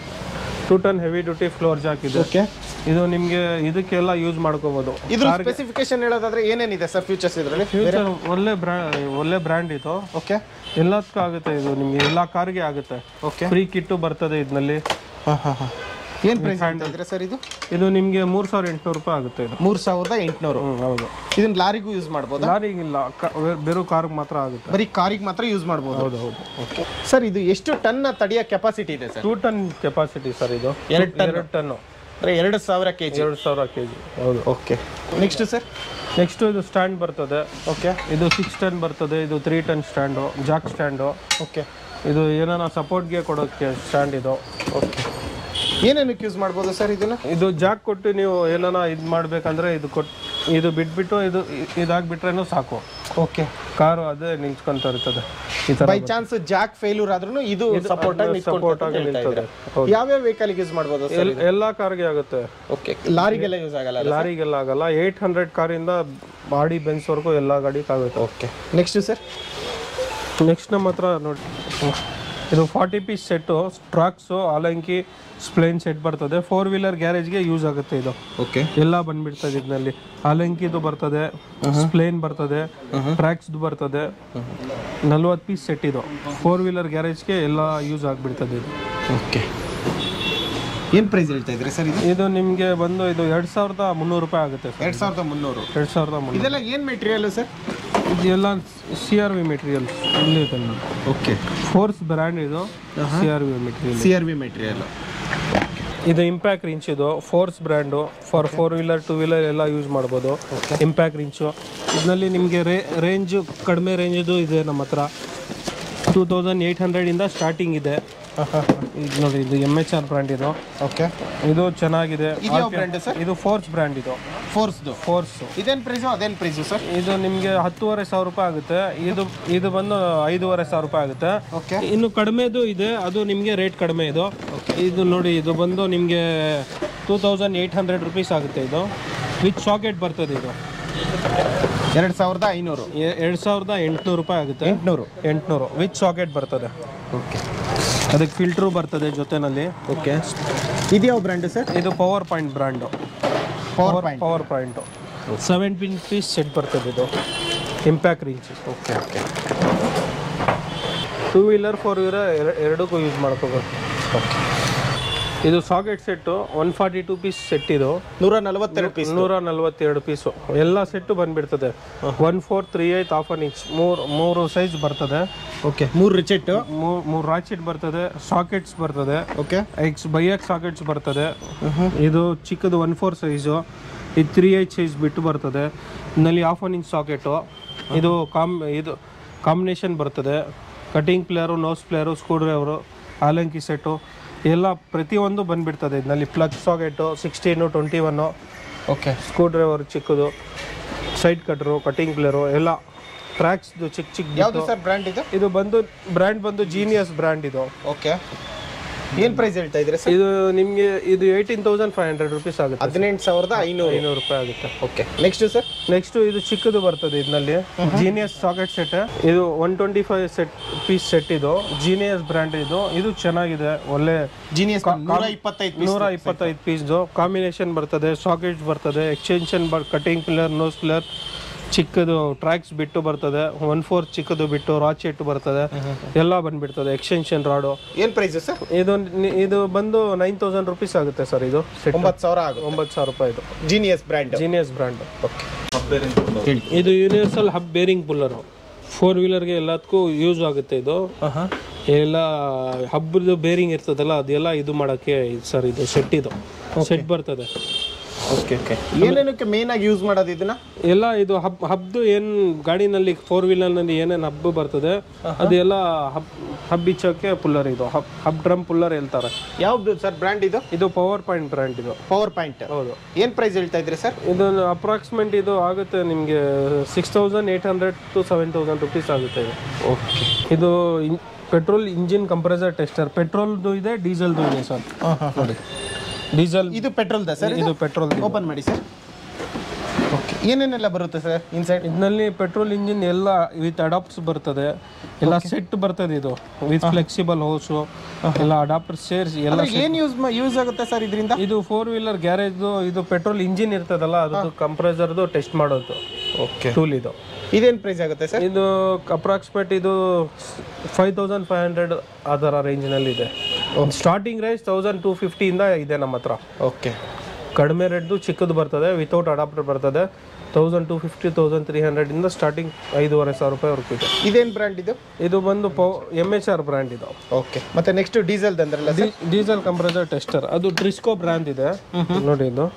two ton heavy duty floor jack ಇದೆ ಓಕೆ ಇದು ನಿಮಗೆ ಇದಕ್ಕೆಲ್ಲ ಯೂಸ್ ಮಾಡ್ಕೋಬೋದು ಇದ್ರ ಸ್ಪೆಸಿಫಿಕೇಶನ್ ಹೇಳೋದಾದ್ರೆ ಏನೇನಿದೆ ಸರ್ ಫ್ಯೂಚರ್ಸ್ ಇದರಲ್ಲಿ ಫ್ಯೂಚರ್ ಒಳ್ಳೆ ಬ್ರ್ಯಾಂಡ್ ಒಳ್ಳೆ ಬ್ರ್ಯಾಂಡ್ ಇದು ಓಕೆ ಎಲ್ಲದಕ್ಕೂ ಆಗುತ್ತೆ ಇದು ನಿಮಗೆ ಎಲ್ಲ ಕಾರ್ಗೆ ಆಗುತ್ತೆ ಓಕೆ ಫ್ರೀ ಕಿಟ್ಟು ಬರ್ತದೆ ಇದರಲ್ಲಿ ಹಾಂ ಹಾಂ ಹಾಂ ಏನು ಪ್ರೈಸ್ ಹೇಳ್ತಾ ಇದ್ರೆ ಸರ್ ಇದು ಇದು ನಿಮಗೆ ಮೂರು ಸಾವಿರದ ಎಂಟುನೂರು ರೂಪಾಯಿ ಆಗುತ್ತೆ ಇದು ಮೂರು ಸಾವಿರದ ಎಂಟುನೂರು ಹ್ಞೂ ಹೌದು ಇದನ್ನ ಲಾರಿಗೂ ಯೂಸ್ ಮಾಡ್ಬೋದಾ ಲಾರಿಗಿಲ್ಲ ಕ- ಬೇ- ಬೇರೆ ಕಾರ್ಗೆ ಮಾತ್ರ ಆಗುತ್ತೆ ಬರೀ ಕಾರಿಗೆ ಮಾತ್ರ ಯೂಸ್ ಮಾಡ್ಬೋದು ಹೌದು ಹೌದು ಓಕೆ ಸರ್ ಇದು ಎಷ್ಟು ಟನ್ ತಡೆಯೋ ಕೆಪಾಸಿಟಿ ಇದೆ sir two ton capacity sir ಇದು ಎರಡು ಟನ್ ಎರಡು ಟನ್ನು ಅಂದ್ರೆ ಎರಡು ಸಾವಿರ ಕೆ ಜಿ ಎರಡು ಸಾವಿರ ಕೆ ಜಿ ಹೌದು ಓಕೆ ನೆಕ್ಸ್ಟ್ ಸರ್ ನೆಕ್ಸ್ಟ್ ಇದು ಸ್ಟ್ಯಾಂಡ್ ಬರ್ತದೆ ಓಕೆ ಇದು ಸಿಕ್ಸ್ ಟನ್ ಬರ್ತದೆ ಇದು three ton stand jack stand okay ಇದು ಏನಾನ ಸಪೋರ್ಟ್ಗೆ ಕೊಡೋಕ್ಕೆ ಸ್ಟ್ಯಾಂಡ್ ಇದು ಓಕೆ ಏನೇನಕ್ಕೆ ಯೂಸ್ ಮಾಡ್ಬೋದು ಸರ್ ಇದನ್ನ ಇದು ಜಾಕ್ ಕೊಟ್ಟು ನೀವು ಏನಾನ ಇದು ಮಾಡ್ಬೇಕಂದ್ರೆ ಇದು ಕೊಟ್ಟು ಇದು ಬಿಟ್ಬಿಟ್ಟು ಇದು ಇದಾಗ್ಬಿಟ್ರೇನು ಸಾಕು ಓಕೆ ಕಾರು ಅದೇ ನಿಂತ್ಕೊಂತ ಇರ್ತದೆ ಈ ಥರ ಬೈ ಚಾನ್ಸ್ ಜಾಕ್ ಫೇಲ್ಯೂರ್ ಆದ್ರೂ ಇದು ಸಪೋರ್ಟ್ ಆಗಿ ಸಪೋರ್ಟ್ ಆಗಿ ನಿಲ್ತದೆ ಹೌದು. ಯಾವ್ಯಾವ ವೆಹಿಕಲ್ ಯೂಸ್ ಮಾಡ್ಬೋದು ಸರ್ ಎಲ್- ಎಲ್ಲಾ ಕಾರ್ಗೆ ಆಗುತ್ತೆ ಓಕೆ ಲಾರಿಗೆಲ್ಲ ಯೂಸ್ ಆಗಲ್ಲ ಲಾರಿಗೆಲ್ಲ ಆಗಲ್ಲ ಏಯ್ಟ್ ಹಂಡ್ರೆಡ್ ಕಾರಿಂದ ಬಾಡಿ ಬೆನ್ಸ್ವರೆಗೂ ಎಲ್ಲ ಗಾಡಿಗೆ ಆಗುತ್ತೆ ಓಕೆ ನೆಕ್ಸ್ಟ್ ಸರ್ ನೆಕ್ಸ್ಟ್ ನಮ್ಮ ಹತ್ರ ನೋಡಿ ಇದು forty piece set Torx Allen key spline set ಬರ್ತದೆ ಫೋರ್ ವೀಲರ್ ಗ್ಯಾರೇಜ್ಗೆ ಯೂಸ್ ಆಗುತ್ತೆ ಇದು ಓಕೆ ಎಲ್ಲ ಬಂದ್ಬಿಡ್ತದೆ ಇದರಲ್ಲಿ ಆಲಂಕಿದು ಬರ್ತದೆ ಸ್ಪ್ಲೇನ್ ಬರ್ತದೆ ಟ್ರ್ಯಾಕ್ಸ್ದು ಬರ್ತದೆ ನಲ್ವತ್ತು ಪೀಸ್ ಸೆಟ್ ಇದು ಫೋರ್ ವೀಲರ್ ಗ್ಯಾರೇಜ್ಗೆ ಎಲ್ಲ ಯೂಸ್ ಆಗಿಬಿಡ್ತದೆ ಇದು ಓಕೆ ಏನು ಪ್ರೈಸ್ ಹೇಳ್ತಾ ಇದ್ರಿ ಸರ್ ಇದು ಇದು ನಿಮಗೆ ಬಂದು ಇದು ಎರಡು ಸಾವಿರದ ಮುನ್ನೂರು ರೂಪಾಯಿ ಆಗುತ್ತೆ ಸರ್ ಎರಡು ಸಾವಿರದ ಮುನ್ನೂರು ಎರಡು ಸಾವಿರದ ಮುನ್ನೂರು ಇದೆಲ್ಲ ಏನು ಮೆಟೀರಿಯಲ್ ಸರ್ ಇದೆಲ್ಲ ಸಿ ಆರ್ ವಿ ಮೆಟೀರಿಯಲ್ ಇಲ್ಲಿ ಇದೆ ನೋಡಿ ಓಕೆ ಫೋರ್ಸ್ ಬ್ರ್ಯಾಂಡ್ ಇದು C R V material C R V material ಇದು ಇಂಪ್ಯಾಕ್ಟ್ ರಿಂಚ್ ಇದು Force brand for four wheeler two wheeler ಎಲ್ಲ ಯೂಸ್ ಮಾಡ್ಬೋದು ಇಂಪ್ಯಾಕ್ಟ್ ರಿಂಚು ಇದರಲ್ಲಿ ನಿಮಗೆ ರೇ ರೇಂಜು ಕಡಿಮೆ ರೇಂಜದು ಇದೆ ನಮ್ಮ ಹತ್ರ ಟೂ ತೌಸಂಡ್ ಏಯ್ಟ್ ಹಂಡ್ರೆಡಿಂದ ಸ್ಟಾರ್ಟಿಂಗ್ ಇದೆ ಇದು ನೋಡಿ ಇದು ಎಮ್ ಎಚ್ ಆರ್ ಬ್ರ್ಯಾಂಡ್ ಇದು ಓಕೆ ಇದು ಚೆನ್ನಾಗಿದೆ ಇದು ಯಾವ ಬ್ರ್ಯಾಂಡ್ ಸರ್ ಇದು ಫೋರ್ಸ್ ಬ್ರ್ಯಾಂಡ್ ಇದು ಫೋರ್ಸ್ದು ಫೋರ್ಸ್ ಇದೇನು ಪ್ರೈಸು ಅದೇನು ಪ್ರೈಸು ಸರ್ ಇದು ನಿಮಗೆ ಹತ್ತುವರೆ ಸಾವಿರ ರೂಪಾಯಿ ಆಗುತ್ತೆ ಇದು ಇದು ಬಂದು ಐದೂವರೆ ಸಾವಿರ ರೂಪಾಯಿ ಆಗುತ್ತೆ ಓಕೆ ಇನ್ನು ಕಡಿಮೆದು ಇದೆ ಅದು ನಿಮಗೆ ರೇಟ್ ಕಡಿಮೆ ಇದು ಇದು ನೋಡಿ ಇದು ಬಂದು ನಿಮಗೆ two thousand eight hundred rupees ಆಗುತ್ತೆ ಇದು ವಿತ್ ಸಾಕೆಟ್ ಬರ್ತದೆ ಇದು ಎರಡು ಸಾವಿರದ ಐನೂರು ಎರಡು ಸಾವಿರದ ಎಂಟುನೂರು ರೂಪಾಯಿ ಆಗುತ್ತೆ ಎಂಟುನೂರು ಎಂಟುನೂರು ವಿತ್ ಸಾಕೆಟ್ ಬರ್ತದೆ ಓಕೆ ಅದಕ್ಕೆ ಫಿಲ್ಟ್ರು ಬರ್ತದೆ ಜೊತೆನಲ್ಲಿ ಓಕೆ ಇದು ಯಾವ ಬ್ರ್ಯಾಂಡು ಸರ್ ಇದು Power Point brand Power Point Power Point seven pin piece set ಬರ್ತದೆ ಇದು impact wrench okay okay two wheeler four wheeler ಎರಡಕ್ಕೂ ಯೂಸ್ ಮಾಡ್ಕೋಬೇಕು ಓಕೆ ಇದು socket set one forty two piece set ಇದು ನೂರ ನಲವತ್ತೆರಡು ಪೀಸ್ ನೂರ ನಲ್ವತ್ತೆರಡು ಪೀಸು ಎಲ್ಲ ಸೆಟ್ಟು ಬಂದ್ಬಿಡ್ತದೆ one four three eight half an inch ಮೂರು ಮೂರು ಸೈಜ್ ಬರ್ತದೆ ಓಕೆ ಮೂರು ರಿಚೆಟ್ಟು ಮೂ- ಮೂರು ರಾಕೆಟ್ ಬರ್ತದೆ ಸಾಕೆಟ್ಸ್ ಬರ್ತದೆ ಓಕೆ ಎಕ್ಸ್ ಬೈಯಕ್ ಸಾಕೆಟ್ಸ್ ಬರ್ತದೆ ಇದು ಚಿಕ್ಕದು ಒನ್ ಫೋರ್ ಸೈಜು ಇದು ತ್ರೀ ಏಯ್ಟ್ ಸೈಜ್ ಬಿಟ್ಟು ಬರ್ತದೆ ಇದರಲ್ಲಿ ಹಾಫ್ ಒನ್ ಇಂಚ್ ಸಾಕೆಟು ಇದು ಕಾಮ್ ಇದು ಕಾಂಬಿನೇಷನ್ ಬರ್ತದೆ cutting plier nose plier screw driver allen key set ಎಲ್ಲ ಪ್ರತಿಯೊಂದು ಬಂದ್ಬಿಡ್ತದೆ ಇದರಲ್ಲಿ plug socket sixteen twenty one okay screw driver ಚಿಕ್ಕದು ಸೈಡ್ ಕಟ್ರು ಕಟಿಂಗ್ ಪ್ಲೇಯರು ಎಲ್ಲ ಟ್ರ್ಯಾಕ್ಸ್ದು ಚಿಕ್ಕ ಚಿಕ್ಕ ಯಾವುದು ಸರ್ ಬ್ರ್ಯಾಂಡ್ ಇದು ಇದು ಬಂದು ಬ್ರ್ಯಾಂಡ್ ಬಂದು ಜೀನಿಯಸ್ ಬ್ರ್ಯಾಂಡ್ ಇದು ಓಕೆ ಏನು ಪ್ರೈಸ್ ಹೇಳ್ತಾ ಇದ್ದೀರಾ ಸರ್ ಇದು ನಿಮಗೆ ಇದು eighteen thousand five hundred rupees ಆಗುತ್ತೆ ಹದಿನೆಂಟು ಸಾವಿರದ ಐನೂರು ಐನೂರು ರೂಪಾಯಿ ಆಗುತ್ತೆ ಓಕೆ ನೆಕ್ಸ್ಟ್ ಸರ್ ನೆಕ್ಸ್ಟ್ ಇದು ಚಿಕ್ಕದು ಬರ್ತದೆ ಇದರಲ್ಲಿ ಜೀನಿಯಸ್ ಸಾಕೆಟ್ ಸೆಟ್ ಇದು one twenty five set piece set ಇದು ಜೀನಿಯಸ್ ಬ್ರ್ಯಾಂಡ್ ಇದು ಇದು ಚೆನ್ನಾಗಿದೆ ಒಳ್ಳೆ ಜೀನಿಯಸ್ ನೂರ ಇಪ್ಪತ್ತೈದು ನೂರ ಇಪ್ಪತ್ತೈದು ಪೀಸ್ದು ಕಾಂಬಿನೇಷನ್ ಬರ್ತದೆ ಸಾಕೆಟ್ ಬರ್ತದೆ ಎಕ್ಸ್ಟೆನ್ಷನ್ ಬರ್ ಕಟಿಂಗ್ ಪಿಲ್ಲರ್ ನೋಸ್ ಪಿಲ್ಲರ್ ಚಿಕ್ಕದು ಟ್ರ್ಯಾಕ್ಸ್ ಬಿಟ್ಟು ಬರ್ತದೆ ಒನ್ ಫೋರ್ ಚಿಕ್ಕದು ಬಿಟ್ಟು ರಾಚೆಟ್ ಬರ್ತದೆ ಎಲ್ಲ ಬಂದ್ಬಿಡ್ತದೆ ಎಕ್ಸ್ಟೆನ್ಷನ್ ರಾಡು ಏನು ಪ್ರೈಸು ಸರ್ ಇದು ನಿ- ಇದು ಬಂದು ನೈನ್ ತೌಸಂಡ್ ರುಪೀಸ್ ಆಗುತ್ತೆ ಸರ್ ಇದು ಸೆಟ್ ಒಂಬತ್ತು ಸಾವಿರ ಆಗುತ್ತೆ ಒಂಬತ್ತು ಸಾವಿರ ರೂಪಾಯಿ ಇದು Genius brand Genius brand okay ಇದು universal hub bearing puller four ವೀಲರ್ಗೆ ಎಲ್ಲದಕ್ಕೂ ಯೂಸ್ ಆಗುತ್ತೆ ಇದು ಎಲ್ಲ ಹಬ್ಬದ ಬೇರಿಂಗ್ ಇರ್ತದಲ್ಲ ಅದೆಲ್ಲ ಇದು ಮಾಡೋಕ್ಕೆ ಸರ್ ಇದು ಸೆಟ್ ಇದು ಸೆಟ್ ಬರ್ತದೆ ಓಕೆ ಓಕೆ ಏನೇನಕ್ಕೆ ಮೇನ್ ಆಗಿ ಯೂಸ್ ಮಾಡೋದು ಇದನ್ನ ಎಲ್ಲ ಇದು ಹಬ್ ಹಬ್ದು ಏನು ಗಾಡಿನಲ್ಲಿ ಫೋರ್ ವೀಲರ್ನಲ್ಲಿ ಏನೇನು ಹಬ್ಬ ಬರ್ತದೆ ಅದೆಲ್ಲ ಹಬ್ ಹಬ್ ಇಚ್ಚೋಕ್ಕೆ ಪುಲ್ಲರ್ ಇದು ಹಬ್ ಹಬ್ ಡ್ರಮ್ ಪುಲ್ಲರ್ ಹೇಳ್ತಾರೆ ಯಾವ್ದು ಸರ್ ಬ್ರ್ಯಾಂಡ್ ಇದು ಇದು ಪವರ್ ಪಾಯಿಂಟ್ ಬ್ರ್ಯಾಂಡ್ ಇದು ಪವರ್ ಪಾಯಿಂಟ್ ಹೌದು ಏನು ಪ್ರೈಸ್ ಹೇಳ್ತಾ ಇದ್ರಿ ಸರ್ ಇದು ಅಪ್ರಾಕ್ಸಿಮೇಟ್ ಇದು ಆಗುತ್ತೆ ನಿಮಗೆ six thousand eight hundred to seven thousand rupees ಆಗುತ್ತೆ ಇದು ಓಕೆ ಇದು ಪೆಟ್ರೋಲ್ ಇಂಜಿನ್ ಕಂಪ್ರೆಸರ್ ಟೆಸ್ಟರ್ ಪೆಟ್ರೋಲ್ದು ಇದೆ ಡೀಸೆಲ್ದು ಇದೆ ಸರ್ ನೋಡಿ ಡೀಸೆಲ್ ಇದು ಪೆಟ್ರೋಲ್ದ ಸರ್ ಇದು ಪೆಟ್ರೋಲ್ ಓಪನ್ ಮಾಡಿ ಸರ್ ಓಕೆ ಏನೇನೆಲ್ಲ ಬರುತ್ತೆ ಸರ್ ಇನ್ಸೈಡ್ ಇದರಲ್ಲಿ ಪೆಟ್ರೋಲ್ ಇಂಜಿನ್ ಎಲ್ಲ ವಿತ್ ಅಡಾಪ್ಟ್ಸ್ ಬರ್ತದೆ ಎಲ್ಲ ಸೆಟ್ ಬರ್ತದೆ ಇದು ವಿತ್ ಫ್ಲೆಕ್ಸಿಬಲ್ ಹೋಸು ಎಲ್ಲ ಅಡಾಪ್ಟರ್ ಸೇರಿಸಿ ಎಲ್ಲ ಏನು ಯೂಸ್ ಯೂಸ್ ಆಗುತ್ತೆ ಸರ್ ಇದರಿಂದ ಇದು ಫೋರ್ ವೀಲರ್ ಗ್ಯಾರೇಜ್ದು ಇದು ಪೆಟ್ರೋಲ್ ಇಂಜಿನ್ ಇರ್ತದಲ್ಲ ಅದ್ರದ್ದು ಕಂಪ್ರೆಸರ್ದು ಟೆಸ್ಟ್ ಮಾಡೋದು ಓಕೆ ಟೂಲ್ ಇದು ಇದೇನು ಪ್ರೈಸ್ ಆಗುತ್ತೆ ಸರ್ ಇದು ಅಪ್ರಾಕ್ಸಿಮೇಟ್ ಇದು ಫೈವ್ ತೌಸಂಡ್ ಫೈವ್ ಹಂಡ್ರೆಡ್ ಆ ಥರ ರೇಂಜ್ನಲ್ಲಿ ಇದೆ ಸ್ಟಾರ್ಟಿಂಗ್ ರೇಂಜ್ ತೌಸಂಡ್ ಟೂ ಫಿಫ್ಟಿಯಿಂದ ಇದೆ ನಮ್ಮ ಹತ್ರ ಓಕೆ ಕಡಿಮೆ ರೇಟ್ದು ಚಿಕ್ಕದು ಬರ್ತದೆ ವಿತೌಟ್ ಅಡಾಪ್ಟರ್ ಬರ್ತದೆ thousand two fifty thousand three ಹಂಡ್ರೆಡಿಂದ ಸ್ಟಾರ್ಟಿಂಗ್ ಐದೂವರೆ ಸಾವಿರ ರೂಪಾಯಿವರೆಗೂ ಇದೆ ಇದೇನು ಬ್ರ್ಯಾಂಡ್ ಇದು ಇದು ಬಂದು ಪವ್ ಎಮ್ ಎಚ್ ಆರ್ ಬ್ರ್ಯಾಂಡ್ ಇದು ಓಕೆ ಮತ್ತೆ ನೆಕ್ಸ್ಟ್ ಡೀಸೆಲ್ ಅಂದ್ರಲ್ಲ ಸರ್ ಡೀಸೆಲ್ ಕಂಪ್ರೆಸರ್ ಟೆಸ್ಟರ್ ಅದು ಡ್ರಿಸ್ಕೋ ಬ್ರ್ಯಾಂಡ್ ಇದೆ ನೋಡಿ ಇದು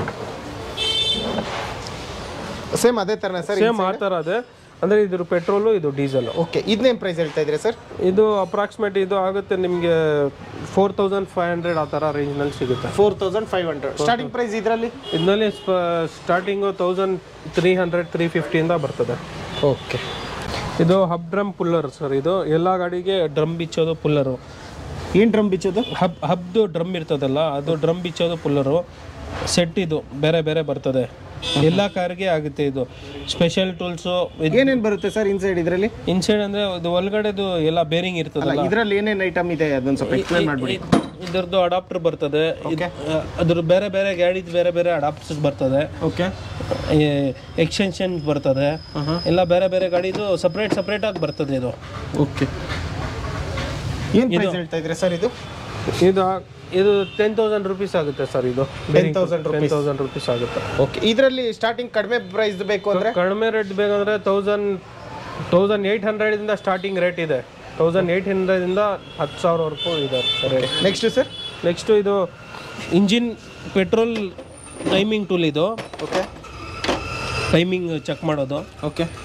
ಸೇಮ್ ಅದೇ ಥರನ ಸರ್ ಸೇಮ್ ಆ ಥರ ಇದೆ ಅಂದರೆ ಇದ್ರ ಪೆಟ್ರೋಲು ಇದು ಡೀಸೆಲ್ ಓಕೆ ಇದನ್ನೇನು ಪ್ರೈಸ್ ಹೇಳ್ತಾ ಇದ್ದೀರಾ ಸರ್ ಇದು ಅಪ್ರಾಕ್ಸಿಮೇಟ್ ಇದು ಆಗುತ್ತೆ ನಿಮಗೆ ಫೋರ್ ತೌಸಂಡ್ ಫೈವ್ ಹಂಡ್ರೆಡ್ ಆ ಥರ ರೇಂಜ್ನಲ್ಲಿ ಸಿಗುತ್ತೆ four thousand five hundred starting price ಇದರಲ್ಲಿ ಇದರಲ್ಲಿ starting thousand three hundred three ಫಿಫ್ಟಿಯಿಂದ ಬರ್ತದೆ ಓಕೆ ಇದು ಹಬ್ ಡ್ರಮ್ ಪುಲ್ಲರ್ ಸರ್ ಇದು ಎಲ್ಲ ಗಾಡಿಗೆ ಡ್ರಮ್ ಬಿಚ್ಚೋದು ಪುಲ್ಲರು ಏನು ಡ್ರಮ್ ಬಿಚ್ಚೋದು ಹಬ್ ಹಬ್ದು ಡ್ರಮ್ ಇರ್ತದಲ್ಲ ಅದು ಡ್ರಮ್ ಬಿಚ್ಚೋದು ಪುಲ್ಲರು ಸೆಟ್ ಇದು ಬೇರೆ ಬೇರೆ ಬರ್ತದೆ ಎಲ್ಲ ಕಾರ್ಗೆ ಆಗುತ್ತೆ ಇದು ಸ್ಪೆಷಲ್ ಟೂಲ್ಸು ಏನೇನು ಬರುತ್ತೆ ಸರ್ ಇನ್ಸೈಡ್ ಇದರಲ್ಲಿ ಇನ್ಸೈಡ್ ಅಂದರೆ ಇದು ಒಳಗಡೆದು ಎಲ್ಲ ಬೇರಿಂಗ್ ಇರ್ತದಲ್ಲ ಇದರಲ್ಲಿ ಏನೇನು ಐಟಮ್ ಇದೆ ಅದೊಂದು ಸ್ವಲ್ಪ ಎಕ್ಸ್ಪ್ಲೇನ್ ಮಾಡಿಬಿಡಿ ಇದರದ್ದು ಅಡಾಪ್ಟರ್ ಬರ್ತದೆ ಇದ್- ಅದ್ರ ಬೇರೆ ಬೇರೆ ಗಾಡಿದು ಬೇರೆ ಬೇರೆ ಅಡಾಪ್ಟರ್ಸ್ ಬರ್ತದೆ ಓಕೆ ಎಕ್ಸ್ಟೆನ್ಷನ್ ಬರ್ತದೆ ಎಲ್ಲ ಬೇರೆ ಬೇರೆ ಗಾಡಿದು ಸಪ್ರೇಟ್ ಸಪ್ರೇಟ್ ಆಗಿ ಬರ್ತದೆ ಇದು ಓಕೆ ಏನು ಪ್ರೈಸ್ ಹೇಳ್ತಾ ಇದ್ದೀರಾ ಸರ್ ಇದು ಇದು ಇದು ಟೆನ್ ತೌಸಂಡ್ ರುಪೀಸ್ ಆಗುತ್ತೆ ಸರ್ ಇದು 10,000 ಟೆನ್ ತೌಸಂಡ್ ರುಪೀಸ್ ಆಗುತ್ತೆ ಓಕೆ ಇದರಲ್ಲಿ ಸ್ಟಾರ್ಟಿಂಗ್ ಕಡಿಮೆ ಪ್ರೈಸ್ ಬೇಕು ಅಂದರೆ ಕಡಿಮೆ ರೇಟ್ ಬೇಕಂದ್ರೆ ತೌಸಂಡ್ ತೌಸಂಡ್ ಏಯ್ಟ್ ಹಂಡ್ರೆಡಿಂದ ಸ್ಟಾರ್ಟಿಂಗ್ ರೇಟ್ ಇದೆ ತೌಸಂಡ್ ಏಯ್ಟ್ ಹಂಡ್ರೆಡಿಂದ ಹತ್ತು ಸಾವಿರವರೆಗೂ ಇದೆ ರೇಟ್ ನೆಕ್ಸ್ಟ್ ಸರ್ ನೆಕ್ಸ್ಟು ಇದು ಇಂಜಿನ್ ಪೆಟ್ರೋಲ್ ಟೈಮಿಂಗ್ ಟೂಲ್ ಇದು ಓಕೆ ಟೈಮಿಂಗ್ ಚೆಕ್ ಮಾಡೋದು ಓಕೆ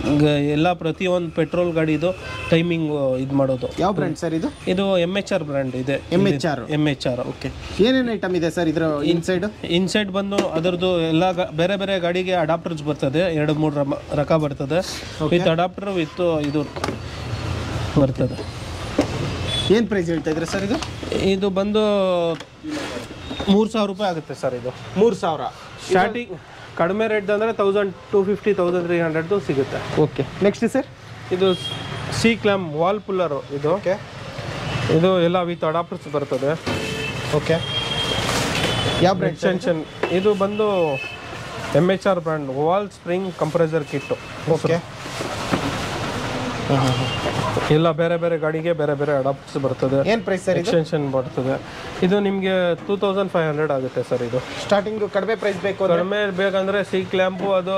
ಗ- ಎಲ್ಲ ಪ್ರತಿಯೊಂದು ಪೆಟ್ರೋಲ್ ಗಾಡಿದು ಟೈಮಿಂಗ್ ಇದು ಮಾಡೋದು ಯಾವ ಬ್ರ್ಯಾಂಡ್ ಸರ್ ಇದು ಇದು ಎಮ್ ಎಚ್ ಆರ್ ಬ್ರ್ಯಾಂಡ್ ಇದೆ M H R M H R okay ಏನೇನು ಐಟಮ್ ಇದೆ ಸರ್ ಇದ್ರ ಇನ್ಸೈಡ್ ಇನ್ಸೈಡ್ ಬಂದು ಅದರದ್ದು ಎಲ್ಲ ಗಾ- ಬೇರೆ ಬೇರೆ ಗಾಡಿಗೆ ಅಡಾಪ್ಟರ್ಸ್ ಬರ್ತದೆ ಎರಡು ಮೂರು ರಮ- ರಕ ಬರ್ತದೆ ವಿತ್ ಅಡಾಪ್ಟರ್ ವಿತ್ ಇದು ಬರ್ತದೆ ಏನು ಪ್ರೈಸ್ ಹೇಳ್ತಾ ಇದ್ರೆ ಸರ್ ಇದು ಇದು ಬಂದು ಮೂರು ಸಾವಿರ ರೂಪಾಯಿ ಆಗುತ್ತೆ ಸರ್ ಇದು ಮೂರು ಸಾವಿರ ಸ್ಟಾರ್ಟಿಂಗ್ ಕಡಿಮೆ ರೇಟ್ ಅಂದರೆ thousand two fifty thousand three ಹಂಡ್ರೆಡ್ದು ಸಿಗುತ್ತೆ ಓಕೆ ನೆಕ್ಸ್ಟ್ ಸರ್ ಇದು ಸಿ ಕ್ಲಾಮ್ ವಾಲ್ ಪುಲ್ಲರು ಇದು ಓಕೆ ಇದು ಎಲ್ಲ ವಿತ್ ಅಡಾಪ್ಟರ್ಸ್ ಬರ್ತದೆ ಓಕೆ ಯಾವ ಬ್ರ್ಯಾಂಡ್ ಎಕ್ಸ್ಟೆನ್ಷನ್ ಇದು ಬಂದು M H R brand valve spring compressor kit okay ಎಲ್ಲ ಬೇರೆ ಬೇರೆ ಗಾಡಿಗೆ ಬೇರೆ ಬೇರೆ ಅಡಾಪ್ಟರ್ಸ್ ಬರ್ತದೆ ಏನು ಪ್ರೈಸ್ ಸರ್ ಇದು ಎಕ್ಸ್ಟೆನ್ಷನ್ ಬರ್ತದೆ ಇದು ನಿಮಗೆ ಟೂ ತೌಸಂಡ್ ಫೈವ್ ಹಂಡ್ರೆಡ್ ಆಗುತ್ತೆ ಸರ್ ಇದು ಸ್ಟಾರ್ಟಿಂಗ್ ಕಡಿಮೆ ಪ್ರೈಸ್ ಬೇಕು ಅಂದ್ರೆ ಕಡಿಮೆ ಬೇಕಂದ್ರೆ ಸಿ ಕ್ಲ್ಯಾಂಪು ಅದು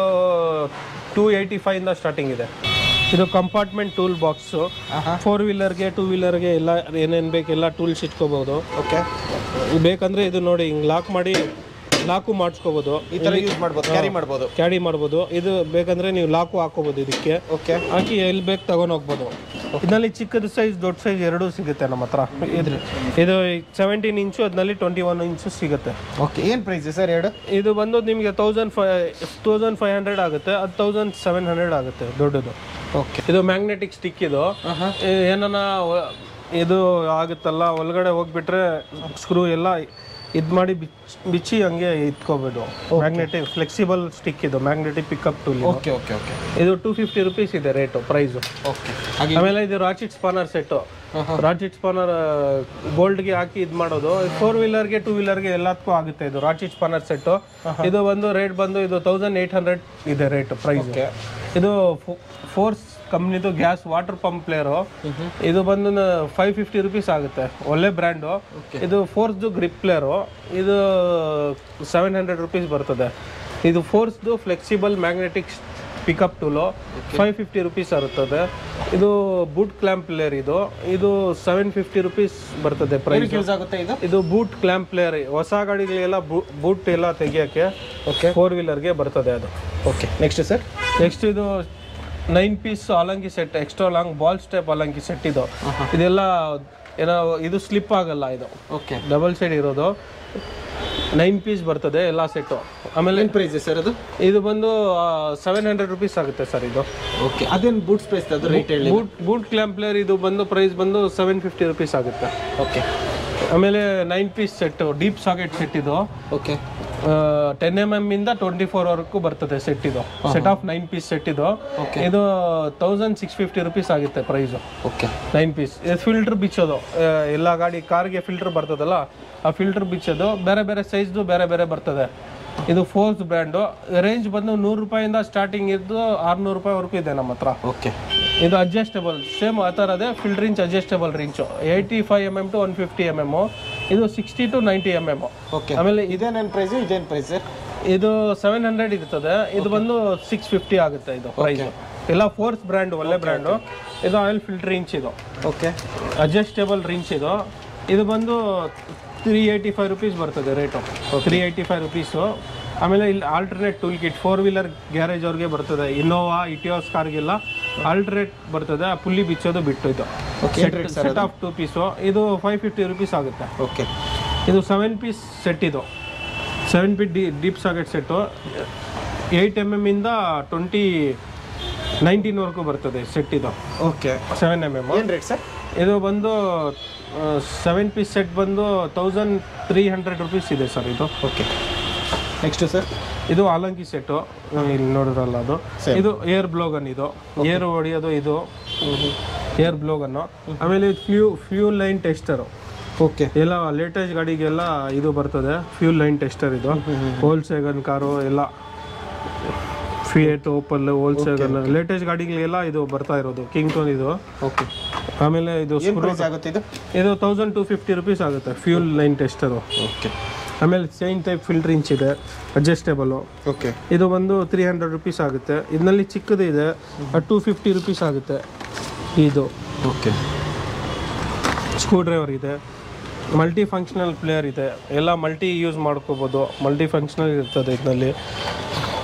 ಟೂ ಏಯ್ಟಿ ಫೈವಿಂದ ಸ್ಟಾರ್ಟಿಂಗ್ ಇದೆ ಇದು ಕಂಪಾರ್ಟ್ಮೆಂಟ್ ಟೂಲ್ ಬಾಕ್ಸು ಫೋರ್ ವೀಲರ್ಗೆ ಟೂ ವೀಲರ್ಗೆ ಎಲ್ಲ ಏನೇನು ಬೇಕು ಎಲ್ಲ ಟೂಲ್ಸ್ ಇಟ್ಕೋಬೋದು ಓಕೆ ಬೇಕಂದ್ರೆ ಇದು ನೋಡಿ ಹಿಂಗೆ ಲಾಕ್ ಮಾಡಿ ಲಾಕು ಮಾಡಿಸ್ಕೋಬೋದು ಈ ಥರ ಯೂಸ್ ಮಾಡ್ಬೋದು ಕ್ಯಾರಿ ಮಾಡ್ಬೋದು ಕ್ಯಾರಿ ಮಾಡ್ಬೋದು ಇದು ಬೇಕಂದ್ರೆ ನೀವು ಲಾಕು ಹಾಕೋಬೋದು ಇದಕ್ಕೆ ಓಕೆ ಹಾಕಿ ಎಲ್ಲಿ ಬೇಕು ತಗೊಂಡು ಹೋಗ್ಬೋದು ಇದರಲ್ಲಿ ಚಿಕ್ಕದ ಸೈಜ್ ದೊಡ್ಡ ಸೈಜ್ ಎರಡೂ ಸಿಗುತ್ತೆ ನಮ್ಮ ಹತ್ರ ಇದ್ರ ಇದು ಸೆವೆಂಟೀನ್ ಇಂಚು ಅದ್ರಲ್ಲಿ ಟ್ವೆಂಟಿ ಒನ್ ಇಂಚು ಸಿಗುತ್ತೆ ಓಕೆ ಏನು ಪ್ರೈಸ್ ಸರ್ ಎರಡು ಇದು ಬಂದು ನಿಮಗೆ ತೌಸಂಡ್ ಫೈ ತೌಸಂಡ್ ಫೈವ್ ಹಂಡ್ರೆಡ್ ಆಗುತ್ತೆ ಅದು ತೌಸಂಡ್ ಸೆವೆನ್ ಹಂಡ್ರೆಡ್ ಆಗುತ್ತೆ ದೊಡ್ಡದು ಓಕೆ ಇದು ಮ್ಯಾಗ್ನೆಟಿಕ್ ಸ್ಟಿಕ್ ಇದು ಏನನ ಒ- ಇದು ಆಗುತ್ತಲ್ಲ ಒಳಗಡೆ ಹೋಗ್ಬಿಟ್ರೆ ಸ್ಕ್ರೂ ಎಲ್ಲ ಇದು ಮಾಡಿ ಬಿಚ್- ಬಿಚ್ಚಿ ಹಂಗೆ ಇಟ್ಕೋಬೋದು ಮ್ಯಾಗ್ನೆಟಿಕ್ ಫ್ಲೆಕ್ಸಿಬಲ್ ಸ್ಟಿಕ್ ಇದು magnetic pickup tool okay okay okay ಇದು ಟೂ ಫಿಫ್ಟಿ ರುಪೀಸ್ ಇದೆ ರೇಟು ಪ್ರೈಸು ಓಕೆ ಹಾಗೆ ಆಮೇಲೆ ಇದು ratchet spanner set ratchet spanner ಬೋಲ್ಟ್ಗೆ ಹಾಕಿ ಇದು ಮಾಡೋದು ಫೋರ್ ವೀಲರ್ಗೆ ಟೂ ವೀಲರ್ಗೆ ಎಲ್ಲದಕ್ಕೂ ಆಗುತ್ತೆ ಇದು ರಾಚಿಟ್ ಸ್ಪಾನರ್ ಸೆಟ್ಟು ಇದು ಬಂದು ರೇಟ್ ಬಂದು ಇದು ತೌಸಂಡ್ ಏಯ್ಟ್ ಹಂಡ್ರೆಡ್ ಇದೆ ರೇಟ್ ಪ್ರೈಸ್ ಇದು ಫೋರ್ಸ್ ಕಂಪ್ನಿದು ಗ್ಯಾಸ್ ವಾಟರ್ ಪಂಪ್ ಪ್ಲೇಯರು ಇದು ಬಂದು ಫೈವ್ ಫಿಫ್ಟಿ ರುಪೀಸ್ ಆಗುತ್ತೆ ಒಳ್ಳೆ ಬ್ರ್ಯಾಂಡು ಇದು ಫೋರ್ಸ್ದು ಗ್ರಿಪ್ ಪ್ಲೇಯರು ಇದು ಸೆವೆನ್ ಹಂಡ್ರೆಡ್ ರುಪೀಸ್ ಬರ್ತದೆ ಇದು ಫೋರ್ಸ್ದು flexible magnetic pickup tool five fifty rupees ಇರುತ್ತದೆ ಇದು ಬೂಟ್ ಕ್ಲ್ಯಾಂಪ್ ಪ್ಲೇಯರ್ ಇದು ಇದು ಸೆವೆನ್ ಫಿಫ್ಟಿ ರುಪೀಸ್ ಬರ್ತದೆ ಪ್ರೈಸ್ ಯೂಸ್ ಆಗುತ್ತೆ ಇದು ಇದು ಬೂಟ್ ಕ್ಲ್ಯಾಂಪ್ ಪ್ಲೇಯರ್ ಹೊಸ ಗಾಡಿಗಳೆಲ್ಲ ಬೂಟ್ ಎಲ್ಲ ತೆಗಿಯೋಕ್ಕೆ ಓಕೆ ಫೋರ್ ವೀಲರ್ಗೆ ಬರ್ತದೆ ಅದು ಓಕೆ ನೆಕ್ಸ್ಟ್ ಸರ್ ನೆಕ್ಸ್ಟ್ ಇದು nine piece allen key set extra long ball step allen key set ಇದು ಇದೆಲ್ಲ ಏನೋ ಇದು ಸ್ಲಿಪ್ ಆಗಲ್ಲ ಇದು ಓಕೆ ಡಬಲ್ ಸೈಡ್ ಇರೋದು ನೈನ್ ಪೀಸ್ ಬರ್ತದೆ ಎಲ್ಲ ಸೆಟ್ಟು ಆಮೇಲೆ ಏನು ಪ್ರೈಸ್ ಸರ್ ಅದು ಇದು ಬಂದು ಸೆವೆನ್ ಹಂಡ್ರೆಡ್ ರುಪೀಸ್ ಆಗುತ್ತೆ ಸರ್ ಇದು ಓಕೆ ಅದೇನು ಬೂಟ್ ಸ್ಪೇಸ್ ಅದು ರೇಟ್ ಹೇಳಿ ಬೂಟ್ ಬೂಟ್ ಕ್ಲ್ಯಾಂಪ್ಲೇರ್ ಇದು ಬಂದು ಪ್ರೈಸ್ ಬಂದು ಸೆವೆನ್ ಫಿಫ್ಟಿ ರುಪೀಸ್ ಆಗುತ್ತೆ ಓಕೆ ಆಮೇಲೆ nine piece set deep socket set ಇದು ಓಕೆ ಟೆನ್ ಎಮ್ ಎಮ್ ಇಂದ ಟ್ವೆಂಟಿ ಫೋರ್ ವರ್ಗೂ ಬರ್ತದೆ ಸೆಟ್ ಇದು set of nine piece set ಇದು ಇದು ತೌಸಂಡ್ ಸಿಕ್ಸ್ ಫಿಫ್ಟಿ ರುಪೀಸ್ ಆಗುತ್ತೆ price okay nine piece filter ಬಿಚ್ಚೋದು ಆ, ಎಲ್ಲ ಗಾಡಿ ಕಾರ್ಗೆ ಫಿಲ್ಟರ್ ಬರ್ತದಲ್ಲ ಆ ಫಿಲ್ಟರ್ ಬಿಚ್ಚೋದು ಬೇರೆ ಬೇರೆ ಸೈಜ್ದು ಬೇರೆ ಬೇರೆ ಬರ್ತದೆ ಇದು ಫೋರ್ಸ್ ಬ್ರ್ಯಾಂಡು ರೇಂಜ್ ಬಂದು ನೂರು ರೂಪಾಯಿಂದ ಸ್ಟಾರ್ಟಿಂಗ್ ಇದ್ದು ಆರ್ನೂರು ರೂಪಾಯಿವರೆಗೂ ಇದೆ ನಮ್ಮ ಹತ್ರ ಓಕೆ ಇದು ಅಡ್ಜಸ್ಟಬಲ್ ಸೇಮ್ ಆ ಥರದೇ ಫಿಲ್ wrench adjustable wrench eighty five M M to one fifty M M ಇದು sixty to ninety M M okay ಆಮೇಲೆ ಇದೇನೇನು ಪ್ರೈಸ್ ಇದೇನು ಪ್ರೈಸ್ ಸರ್ ಇದು ಸೆವೆನ್ ಹಂಡ್ರೆಡ್ ಇರ್ತದೆ ಇದು ಬಂದು ಸಿಕ್ಸ್ ಫಿಫ್ಟಿ ಆಗುತ್ತೆ ಇದು ಪ್ರೈಸ್ ಎಲ್ಲ ಫೋರ್ಸ್ ಬ್ರ್ಯಾಂಡ್ ಒಳ್ಳೆ ಬ್ರ್ಯಾಂಡು ಇದು ಆಯಿಲ್ ಫಿಲ್ಟರ್ ರಿಂಚ್ ಇದು ಓಕೆ ಅಡ್ಜಸ್ಟೇಬಲ್ ರಿಂಚ್ ಇದು ಇದು ಬಂದು ತ್ರೀ ಏಯ್ಟಿ ಫೈವ್ ರುಪೀಸ್ ಬರ್ತದೆ rate three eighty five rupees ಆಮೇಲೆ ಇಲ್ಲಿ alternate tool kit four wheeler garage ಅವ್ರಿಗೆ ಬರ್ತದೆ ಇನೋವಾ ಇಟಿಯೋಸ್ ಕಾರ್ಗೆಲ್ಲ ಆಲ್ಟರ್ನೇಟ್ ಬರ್ತದೆ ಆ ಪುಲ್ಲಿ ಬಿಚ್ಚೋದು ಬಿಟ್ಟು ಇದು Okay, set of two piece ಇದು ಫೈವ್ ಫಿಫ್ಟಿ ರುಪೀಸ್ ಆಗುತ್ತೆ ಓಕೆ ಇದು ಸೆವೆನ್ ಪೀಸ್ ಸೆಟ್ ಇದು ಸೆವೆನ್ ಪೀಸ್ ಡಿ deep socket set eight M M ಇಂದ ಟ್ವೆಂಟಿ ನೈನ್ಟೀನ್ವರೆಗೂ ಬರ್ತದೆ ಸೆಟ್ ಇದು ಓಕೆ ಸೆವೆನ್ ಎಮ್ ಎಮ್ ಏನು ರೇಟ್ ಸರ್ ಇದು ಬಂದು ಸೆವೆನ್ ಪೀಸ್ ಸೆಟ್ ಬಂದು ತೌಸಂಡ್ ತ್ರೀ ಹಂಡ್ರೆಡ್ ರುಪೀಸ್ ಇದೆ ಸರ್ ಇದು ಓಕೆ ನೆಕ್ಸ್ಟ್ ಸರ್ ಇದು ಆಲಂಕಿ ಸೆಟ್ಟು ಇಲ್ಲಿ ನೋಡಿದ್ರಲ್ಲ ಅದು ಇದು ಏರ್ ಬ್ಲೋಗನ್ ಇದು ಏರ್ ಹೊಡಿಯೋದು ಇದು ಏರ್ ಬ್ಲೋಗನ್ನು ಆಮೇಲೆ ಇದು ಫ್ಯೂ ಫ್ಯೂಲ್ ಲೈನ್ ಟೆಸ್ಟರು ಓಕೆ ಎಲ್ಲ ಲೇಟೆಸ್ಟ್ ಗಾಡಿಗೆಲ್ಲ ಇದು ಬರ್ತದೆ ಫ್ಯೂಲ್ ಲೈನ್ ಟೆಸ್ಟರ್ ಇದು ಹೋಲ್ಸೇಗನ್ ಕಾರು ಎಲ್ಲ ಫಿಯೇಟ್ ಓಪಲ್ ಹೋಲ್ಸೇಗನ್ ಲೇಟೆಸ್ಟ್ ಗಾಡಿಗಳಿಗೆಲ್ಲ ಇದು ಬರ್ತಾ ಇರೋದು ಕಿಂಗ್ ಟೋನ್ ಇದು ಓಕೆ ಆಮೇಲೆ ಇದು ಏನು ಪ್ರೈಸ್ ಆಗುತ್ತೆ ಇದು ಇದು ತೌಸಂಡ್ ಟು ಫಿಫ್ಟಿ ರುಪೀಸ್ ಆಗುತ್ತೆ ಫ್ಯೂಲ್ ಲೈನ್ ಟೆಸ್ಟರು ಓಕೆ ಆಮೇಲೆ ಚೈನ್ ಟೈಪ್ ಫಿಲ್ಟರ್ ಇಂಚ್ ಇದೆ ಅಡ್ಜಸ್ಟೇಬಲು ಓಕೆ ಇದು ಬಂದು ತ್ರೀ ಹಂಡ್ರೆಡ್ ರುಪೀಸ್ ಆಗುತ್ತೆ ಇದರಲ್ಲಿ ಚಿಕ್ಕದು ಇದೆ ಟೂ ಫಿಫ್ಟಿ ರುಪೀಸ್ ಆಗುತ್ತೆ ಇದು ಓಕೆ ಸ್ಕ್ರೂ ಡ್ರೈವರ್ ಇದೆ ಮಲ್ಟಿ ಫಂಕ್ಷನಲ್ ಪ್ಲೇಯರ್ ಇದೆ ಎಲ್ಲ ಮಲ್ಟಿ ಯೂಸ್ ಮಾಡ್ಕೋಬೋದು ಮಲ್ಟಿ ಫಂಕ್ಷನಲ್ ಇರ್ತದೆ ಇದರಲ್ಲಿ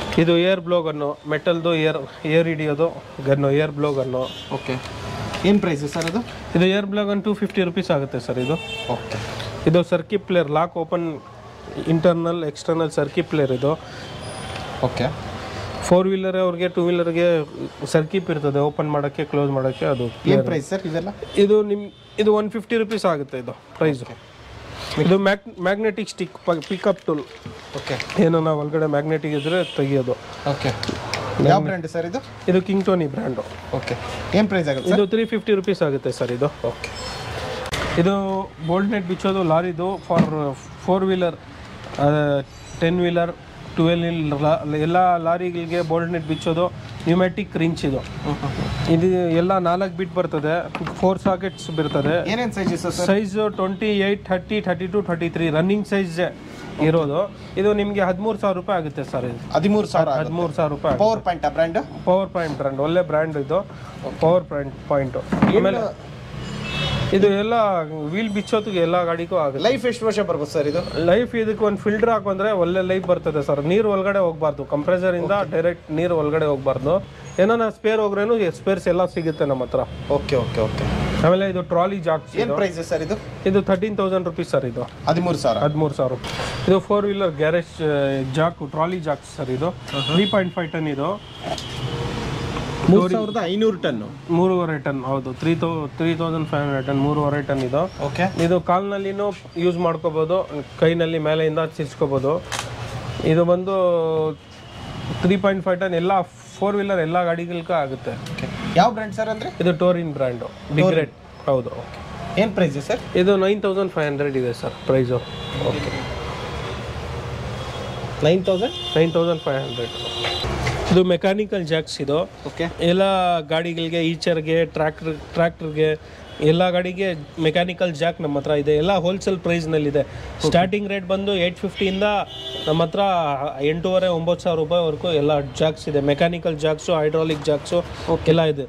ಇದು ಏರ್ ಬ್ಲೋ ಗನ್ನು ಮೆಟಲ್ದು ಏರ್ ಏರ್ ಹಿಡಿಯೋದು gun air blow gun okay ಏನು ಪ್ರೈಸು ಸರ್ ಅದು ಇದು air blow gun two fifty rupees ಆಗುತ್ತೆ ಸರ್ ಇದು ಓಕೆ ಇದು ಸರ್ಕಿ plier lock open internal external ಸರ್ಕಿ ಪ್ಲೇಯರ್ ಇದು ಓಕೆ ಫೋರ್ ವೀಲರ್ ಅವ್ರಿಗೆ ಟೂ ವೀಲರ್ಗೆ ಸರ್ಕಿಪ್ ಇರ್ತದೆ ಓಪನ್ ಮಾಡೋಕ್ಕೆ ಕ್ಲೋಸ್ ಮಾಡೋಕ್ಕೆ ಅದು ಏನು ಪ್ರೈಸ್ ಸರ್ ಇದೆಲ್ಲ ಇದು ನಿಮ್ ಇದು ಒನ್ ಫಿಫ್ಟಿ ರುಪೀಸ್ ಆಗುತ್ತೆ ಇದು ಪ್ರೈಸ್ ಇದು ಮ್ಯಾಗ್ magnetic stick pickup tool okay ಏನೋ ನಾವು ಒಳಗಡೆ ಮ್ಯಾಗ್ನೆಟಿಕ್ ಇದ್ರೆ ತೆಗಿಯೋದು ಓಕೆ ಯಾವ ಬ್ರ್ಯಾಂಡ್ ಸರ್ ಇದು ಇದು ಕಿಂಗ್ ಟೋನಿ ಬ್ರ್ಯಾಂಡು ಓಕೆ ಏನು ಪ್ರೈಸ್ ಆಗುತ್ತೆ ಇದು ತ್ರೀ ಫಿಫ್ಟಿ ರುಪೀಸ್ ಆಗುತ್ತೆ ಸರ್ ಇದು ಓಕೆ ಇದು ಬೋಲ್ಟ್ ನೆಟ್ ಬಿಚ್ಚೋದು ಲಾರಿದು for four wheeler ten wheeler twelve ಎಲ್ಲ ಲಾರಿಗಳಿಗೆ ಬೋಲ್ಟ್ ನೆಟ್ ಬಿಚ್ಚೋದು ನ್ಯೂಮ್ಯಾಟಿಕ್ ರಿಂಚ್ ಇದು ಇದು ಎಲ್ಲ ನಾಲ್ಕು ಬಿಟ್ ಬರ್ತದೆ ಫೋರ್ ಸಾಕೆಟ್ಸ್ ಬರ್ತದೆ ಏನೇನು sizes sir size twenty eight thirty thirty two thirty three running size ಇರೋದು ಇದು ನಿಮಗೆ ಹದಿಮೂರು ಸಾವಿರ ರೂಪಾಯಿ ಆಗುತ್ತೆ ಸರ್ ಇದು ಹದಿಮೂರು ಸಾವಿರ ಹದಿಮೂರು ಸಾವಿರ ರೂಪಾಯಿ ಪವರ್ ಪಾಯಿಂಟ್ ಆ ಬ್ರ್ಯಾಂಡ್ ಪವರ್ ಪಾಯಿಂಟ್ ಬ್ರ್ಯಾಂಡ್ ಒಳ್ಳೆ ಬ್ರ್ಯಾಂಡ್ ಇದು ಪವರ್ ಪಾಯಿಂಟ್ ಪಾಯಿಂಟು ಆಮೇಲೆ ಇದು ಎಲ್ಲ ವೀಲ್ ಬಿಚ್ಚೋದಕ್ಕೆ ಎಲ್ಲ ಗಾಡಿಗೂ ಆಗುತ್ತೆ ಲೈಫ್ ಎಷ್ಟು ವರ್ಷ ಬರ್ಬೋದು ಸರ್ ಇದು ಲೈಫ್ ಇದಕ್ಕೆ ಒಂದು ಫಿಲ್ಟರ್ ಹಾಕೊಂಡ್ರೆ ಒಳ್ಳೆ ಲೈಫ್ ಬರ್ತದೆ ಸರ್ ನೀರು ಒಳಗಡೆ ಹೋಗ್ಬಾರ್ದು ಕಂಪ್ರೆಸರ್ ಇಂದ ಡೈರೆಕ್ಟ್ ನೀರು ಒಳಗಡೆ ಹೋಗ್ಬಾರ್ದು ಏನಾನ ಸ್ಪೇರ್ ಹೋಗ್ರೇನು ಸ್ಪೇರ್ಸ್ ಎಲ್ಲ ಸಿಗುತ್ತೆ ನಮ್ಮ ಹತ್ರ ಓಕೆ ಓಕೆ ಓಕೆ ಆಮೇಲೆ ಇದು ಟ್ರಾಲಿ ಜಾಕ್ಸ್ ಏನು ಪ್ರೈಸ್ ಸರ್ ಇದು ಇದು ತರ್ಟೀನ್ ತೌಸಂಡ್ ರುಪೀಸ್ ಸರ್ ಇದು ಹದಿಮೂರು ಸಾವಿರ ಹದಿಮೂರು ಸಾವಿರ ಇದು four wheeler garage jack trolley jacks sir ಇದು ತ್ರೀ ಪಾಯಿಂಟ್ ಫೈವ್ ಟನ್ ಇದು ಮೂರು ಸಾವಿರದ ಐನೂರು ಟನ್ನು ಮೂರುವರೆ ಟನ್ ಹೌದು ತ್ರೀ ತೌ three thousand five hundred ton ಮೂರುವರೆ ಟನ್ ಇದು ಓಕೆ ಇದು ಕಾಲ್ನಲ್ಲಿನೂ ಯೂಸ್ ಮಾಡ್ಕೋಬೋದು ಕೈನಲ್ಲಿ ಮೇಲೆಯಿಂದ ಸಿರ್ಸ್ಕೋಬೋದು ಇದು ಬಂದು ತ್ರೀ ಪಾಯಿಂಟ್ ಫೈವ್ ಟನ್ ಎಲ್ಲ ಫೋರ್ ವೀಲರ್ ಎಲ್ಲ ಗಾಡಿಗಳಿಗೆ ಆಗುತ್ತೆ ಓಕೆ ಯಾವ ಬ್ರ್ಯಾಂಡ್ ಸರ್ ಅಂದರೆ ಇದು ಟೋರಿನ್ ಬ್ರ್ಯಾಂಡು ಬಿಗ್ ರೇಟ್ ಹೌದು ಏನು ಪ್ರೈಸ್ ಸರ್ ಇದು ನೈನ್ ತೌಸಂಡ್ ಫೈವ್ ಹಂಡ್ರೆಡ್ ಇದೆ sir price okay nine thousand nine thousand five hundred ಇದು ಮೆಕ್ಯಾನಿಕಲ್ ಜಾಕ್ಸ್ ಇದು ಓಕೆ ಎಲ್ಲ ಗಾಡಿಗಳಿಗೆ ಈಚರ್ಗೆ ಟ್ರ್ಯಾಕ್ಟರ್ ಟ್ರ್ಯಾಕ್ಟರ್ಗೆ ಎಲ್ಲ ಗಾಡಿಗೆ ಮೆಕ್ಯಾನಿಕಲ್ ಜಾಕ್ ನಮ್ಮ ಹತ್ರ ಇದೆ ಎಲ್ಲ ಹೋಲ್ಸೇಲ್ ಪ್ರೈಸ್ನಲ್ಲಿದೆ ಸ್ಟಾರ್ಟಿಂಗ್ ರೇಟ್ ಬಂದು ಏಯ್ಟ್ ಫಿಫ್ಟಿಯಿಂದ ನಮ್ಮ ಹತ್ರ ಎಂಟೂವರೆ ಒಂಬತ್ತು ಸಾವಿರ ರೂಪಾಯಿವರೆಗೂ ಎಲ್ಲ ಜಾಕ್ಸ್ ಇದೆ ಮೆಕ್ಯಾನಿಕಲ್ ಜಾಕ್ಸು ಹೈಡ್ರಾಲಿಕ್ ಜಾಕ್ಸು ಎಲ್ಲ ಇದೆ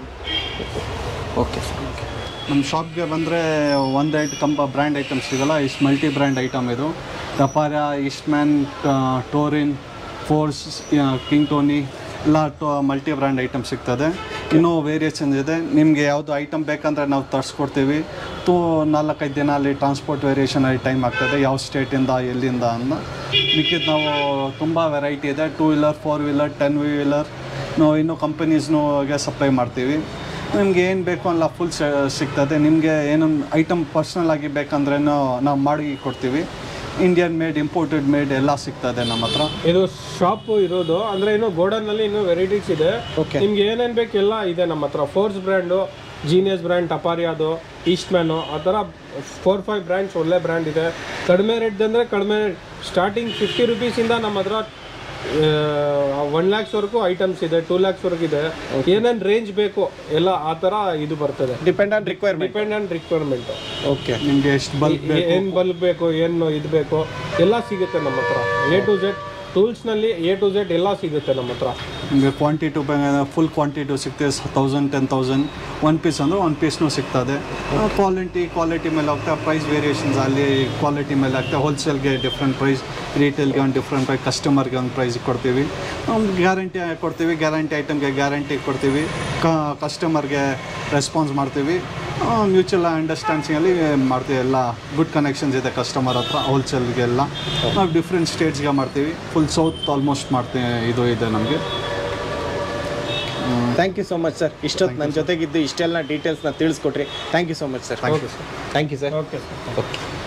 ಓಕೆ ನಮ್ಮ ಶಾಪ್ಗೆ ಬಂದರೆ ಒಂದು ಐಟ್ ಕಂಪ ಬ್ರ್ಯಾಂಡ್ ಐಟಮ್ ಸಿಗಲ್ಲ ಇಷ್ಟು ಮಲ್ಟಿ ಬ್ರ್ಯಾಂಡ್ ಐಟಮ್ ಇದು ದಪಾರ Eastman Torin Force King Tony ಎಲ್ಲ ಟೋ ಮಲ್ಟಿ ಬ್ರ್ಯಾಂಡ್ ಐಟಮ್ ಸಿಗ್ತದೆ ಇನ್ನೂ ವೇರಿಯೇಷನ್ ಇದೆ ನಿಮಗೆ ಯಾವುದು ಐಟಮ್ ಬೇಕಂದರೆ ನಾವು ತರಿಸ್ಕೊಡ್ತೀವಿ ಟೂ ನಾಲ್ಕೈದು ದಿನ ಅಲ್ಲಿ ಟ್ರಾನ್ಸ್ಪೋರ್ಟ್ ವೇರಿಯೇಷನ್ ಅಲ್ಲಿ ಟೈಮ್ ಆಗ್ತದೆ ಯಾವ ಸ್ಟೇಟಿಂದ ಎಲ್ಲಿಂದ ಅನ್ನೋ ಮಿಕ್ಕಿದ್ದು ನಾವು ತುಂಬ ವೆರೈಟಿ ಇದೆ two wheeler four wheeler ten wheeler ನಾವು ಇನ್ನೂ ಕಂಪನೀಸ್ನೂಗೆ ಸಪ್ಲೈ ಮಾಡ್ತೀವಿ ನಿಮ್ಗೆ ಏನು ಬೇಕು ಅಲ್ಲ ಫುಲ್ ಸಿಗ್ತದೆ ನಿಮಗೆ ಏನೊಂದು ಐಟಮ್ ಪರ್ಸ್ನಲ್ ಆಗಿ ಬೇಕಂದ್ರೆ ನಾವು ಮಾಡಿ ಕೊಡ್ತೀವಿ ಇಂಡಿಯನ್ ಮೇಡ್ ಇಂಪೋರ್ಟೆಡ್ ಮೇಡ್ ಎಲ್ಲ ಸಿಗ್ತದೆ ನಮ್ಮ ಹತ್ರ ಇದು ಶಾಪ್ ಇರೋದು ಅಂದ್ರೆ ಇನ್ನು ಗೋಡನ್ ನಲ್ಲಿ ಇನ್ನೂ ವೆರೈಟೀಸ್ ಇದೆ Okay. ನಿಮ್ಗೆ ಏನೇನ್ ಬೇಕು ಎಲ್ಲ ಇದೆ ನಮ್ಮ ಹತ್ರ ಫೋರ್ಸ್ ಬ್ರ್ಯಾಂಡು ಜೀನಿಯಸ್ ಬ್ರ್ಯಾಂಡ್ ಟಪಾರಿಯಾದು ಈಸ್ಟ್ ಮ್ಯಾನು ಆ ಥರ ಫೋರ್ ಫೈವ್ ಬ್ರ್ಯಾಂಡ್ಸ್ ಒಳ್ಳೆ ಬ್ರ್ಯಾಂಡ್ ಇದೆ ಕಡಿಮೆ ರೇಟ್ ಅಂದರೆ ಕಡಿಮೆ ಸ್ಟಾರ್ಟಿಂಗ್ ಫಿಫ್ಟಿ ರುಪೀಸಿಂದ ನಮ್ಮ ಹತ್ರ ಒನ್ ಲ್ಯಾಕ್ಸ್ವರೆಗೂ ಐಟಮ್ಸ್ ಇದೆ ಟೂ ಲ್ಯಾಕ್ಸ್ವರೆಗೂ ಇದೆ ಏನೇನು ರೇಂಜ್ ಬೇಕು ಎಲ್ಲ ಆ ಥರ ಇದು ಬರ್ತದೆ depend on requirement depend on requirement okay ನಿಮಗೆ ಎಷ್ಟು ಬಲ್ಕ್ ಏನು ಬಲ್ಬ್ ಬೇಕು ಏನು ಇದು ಬೇಕು ಎಲ್ಲ ಸಿಗುತ್ತೆ ನಮ್ಮ ಹತ್ರ ಎ ಟು ಝೆಡ್ ಟೂಲ್ಸ್ನಲ್ಲಿ ಎ ಟು ಝೆಡ್ ಎಲ್ಲ ಸಿಗುತ್ತೆ ನಮ್ಮ ಹತ್ರ ನಿಮಗೆ ಕ್ವಾಂಟಿಟಿ ಫುಲ್ ಕ್ವಾಂಟಿಟಿ ಸಿಗ್ತದೆ thousand ten thousand one piece ಅಂದರೆ ಒನ್ ಪೀಸ್ನೂ ಸಿಗ್ತದೆ ಕ್ವಾಲಿಟಿ ಕ್ವಾಲಿಟಿ ಮೇಲೆ ಹೋಗ್ತಾ ಪ್ರೈಸ್ ವೇರಿಯೇಷನ್ಸ್ ಅಲ್ಲಿ ಕ್ವಾಲಿಟಿ ಮೇಲೆ ಆಗ್ತದೆ ಹೋಲ್ಸೇಲ್ಗೆ ಡಿಫ್ರೆಂಟ್ ಪ್ರೈಸ್ ರಿಟೇಲ್ಗೆ ಒಂದು ಡಿಫ್ರೆಂಟ್ ಪ್ರೈಸ್ ಕಸ್ಟಮರ್ಗೆ ಒಂದು ಪ್ರೈಸ್ ಕೊಡ್ತೀವಿ ಗ್ಯಾರಂಟಿ ಕೊಡ್ತೀವಿ ಗ್ಯಾರಂಟಿ ಐಟಮ್ಗೆ ಗ್ಯಾರಂಟಿ ಕೊಡ್ತೀವಿ ಕಸ್ಟಮರ್ಗೆ ರೆಸ್ಪಾನ್ಸ್ ಮಾಡ್ತೀವಿ ಮ್ಯೂಚುವಲ್ ಅಂಡರ್ಸ್ಟ್ಯಾಂಡಿಂಗಲ್ಲಿ ಮಾಡ್ತೀವಿ ಎಲ್ಲ ಗುಡ್ ಕನೆಕ್ಷನ್ಸ್ ಇದೆ ಕಸ್ಟಮರ್ ಹತ್ರ ಹೋಲ್ಸೇಲ್ಗೆಲ್ಲ ನಾವು ಡಿಫ್ರೆಂಟ್ ಸ್ಟೇಟ್ಸ್ಗೆ ಮಾಡ್ತೀವಿ ಫುಲ್ ಸೌತ್ ಆಲ್ಮೋಸ್ಟ್ ಮಾಡ್ತೀವಿ ಇದು ಇದೆ ನಮಗೆ thank you so much sir ಇಷ್ಟೊತ್ತು ನನ್ನ ಜೊತೆಗಿದ್ದು ಇಷ್ಟೆಲ್ಲ ಡೀಟೇಲ್ಸ್ನ ತಿಳಿಸ್ಕೊಟ್ರಿ thank you so much sir Thank you, thank you sir okay sir okay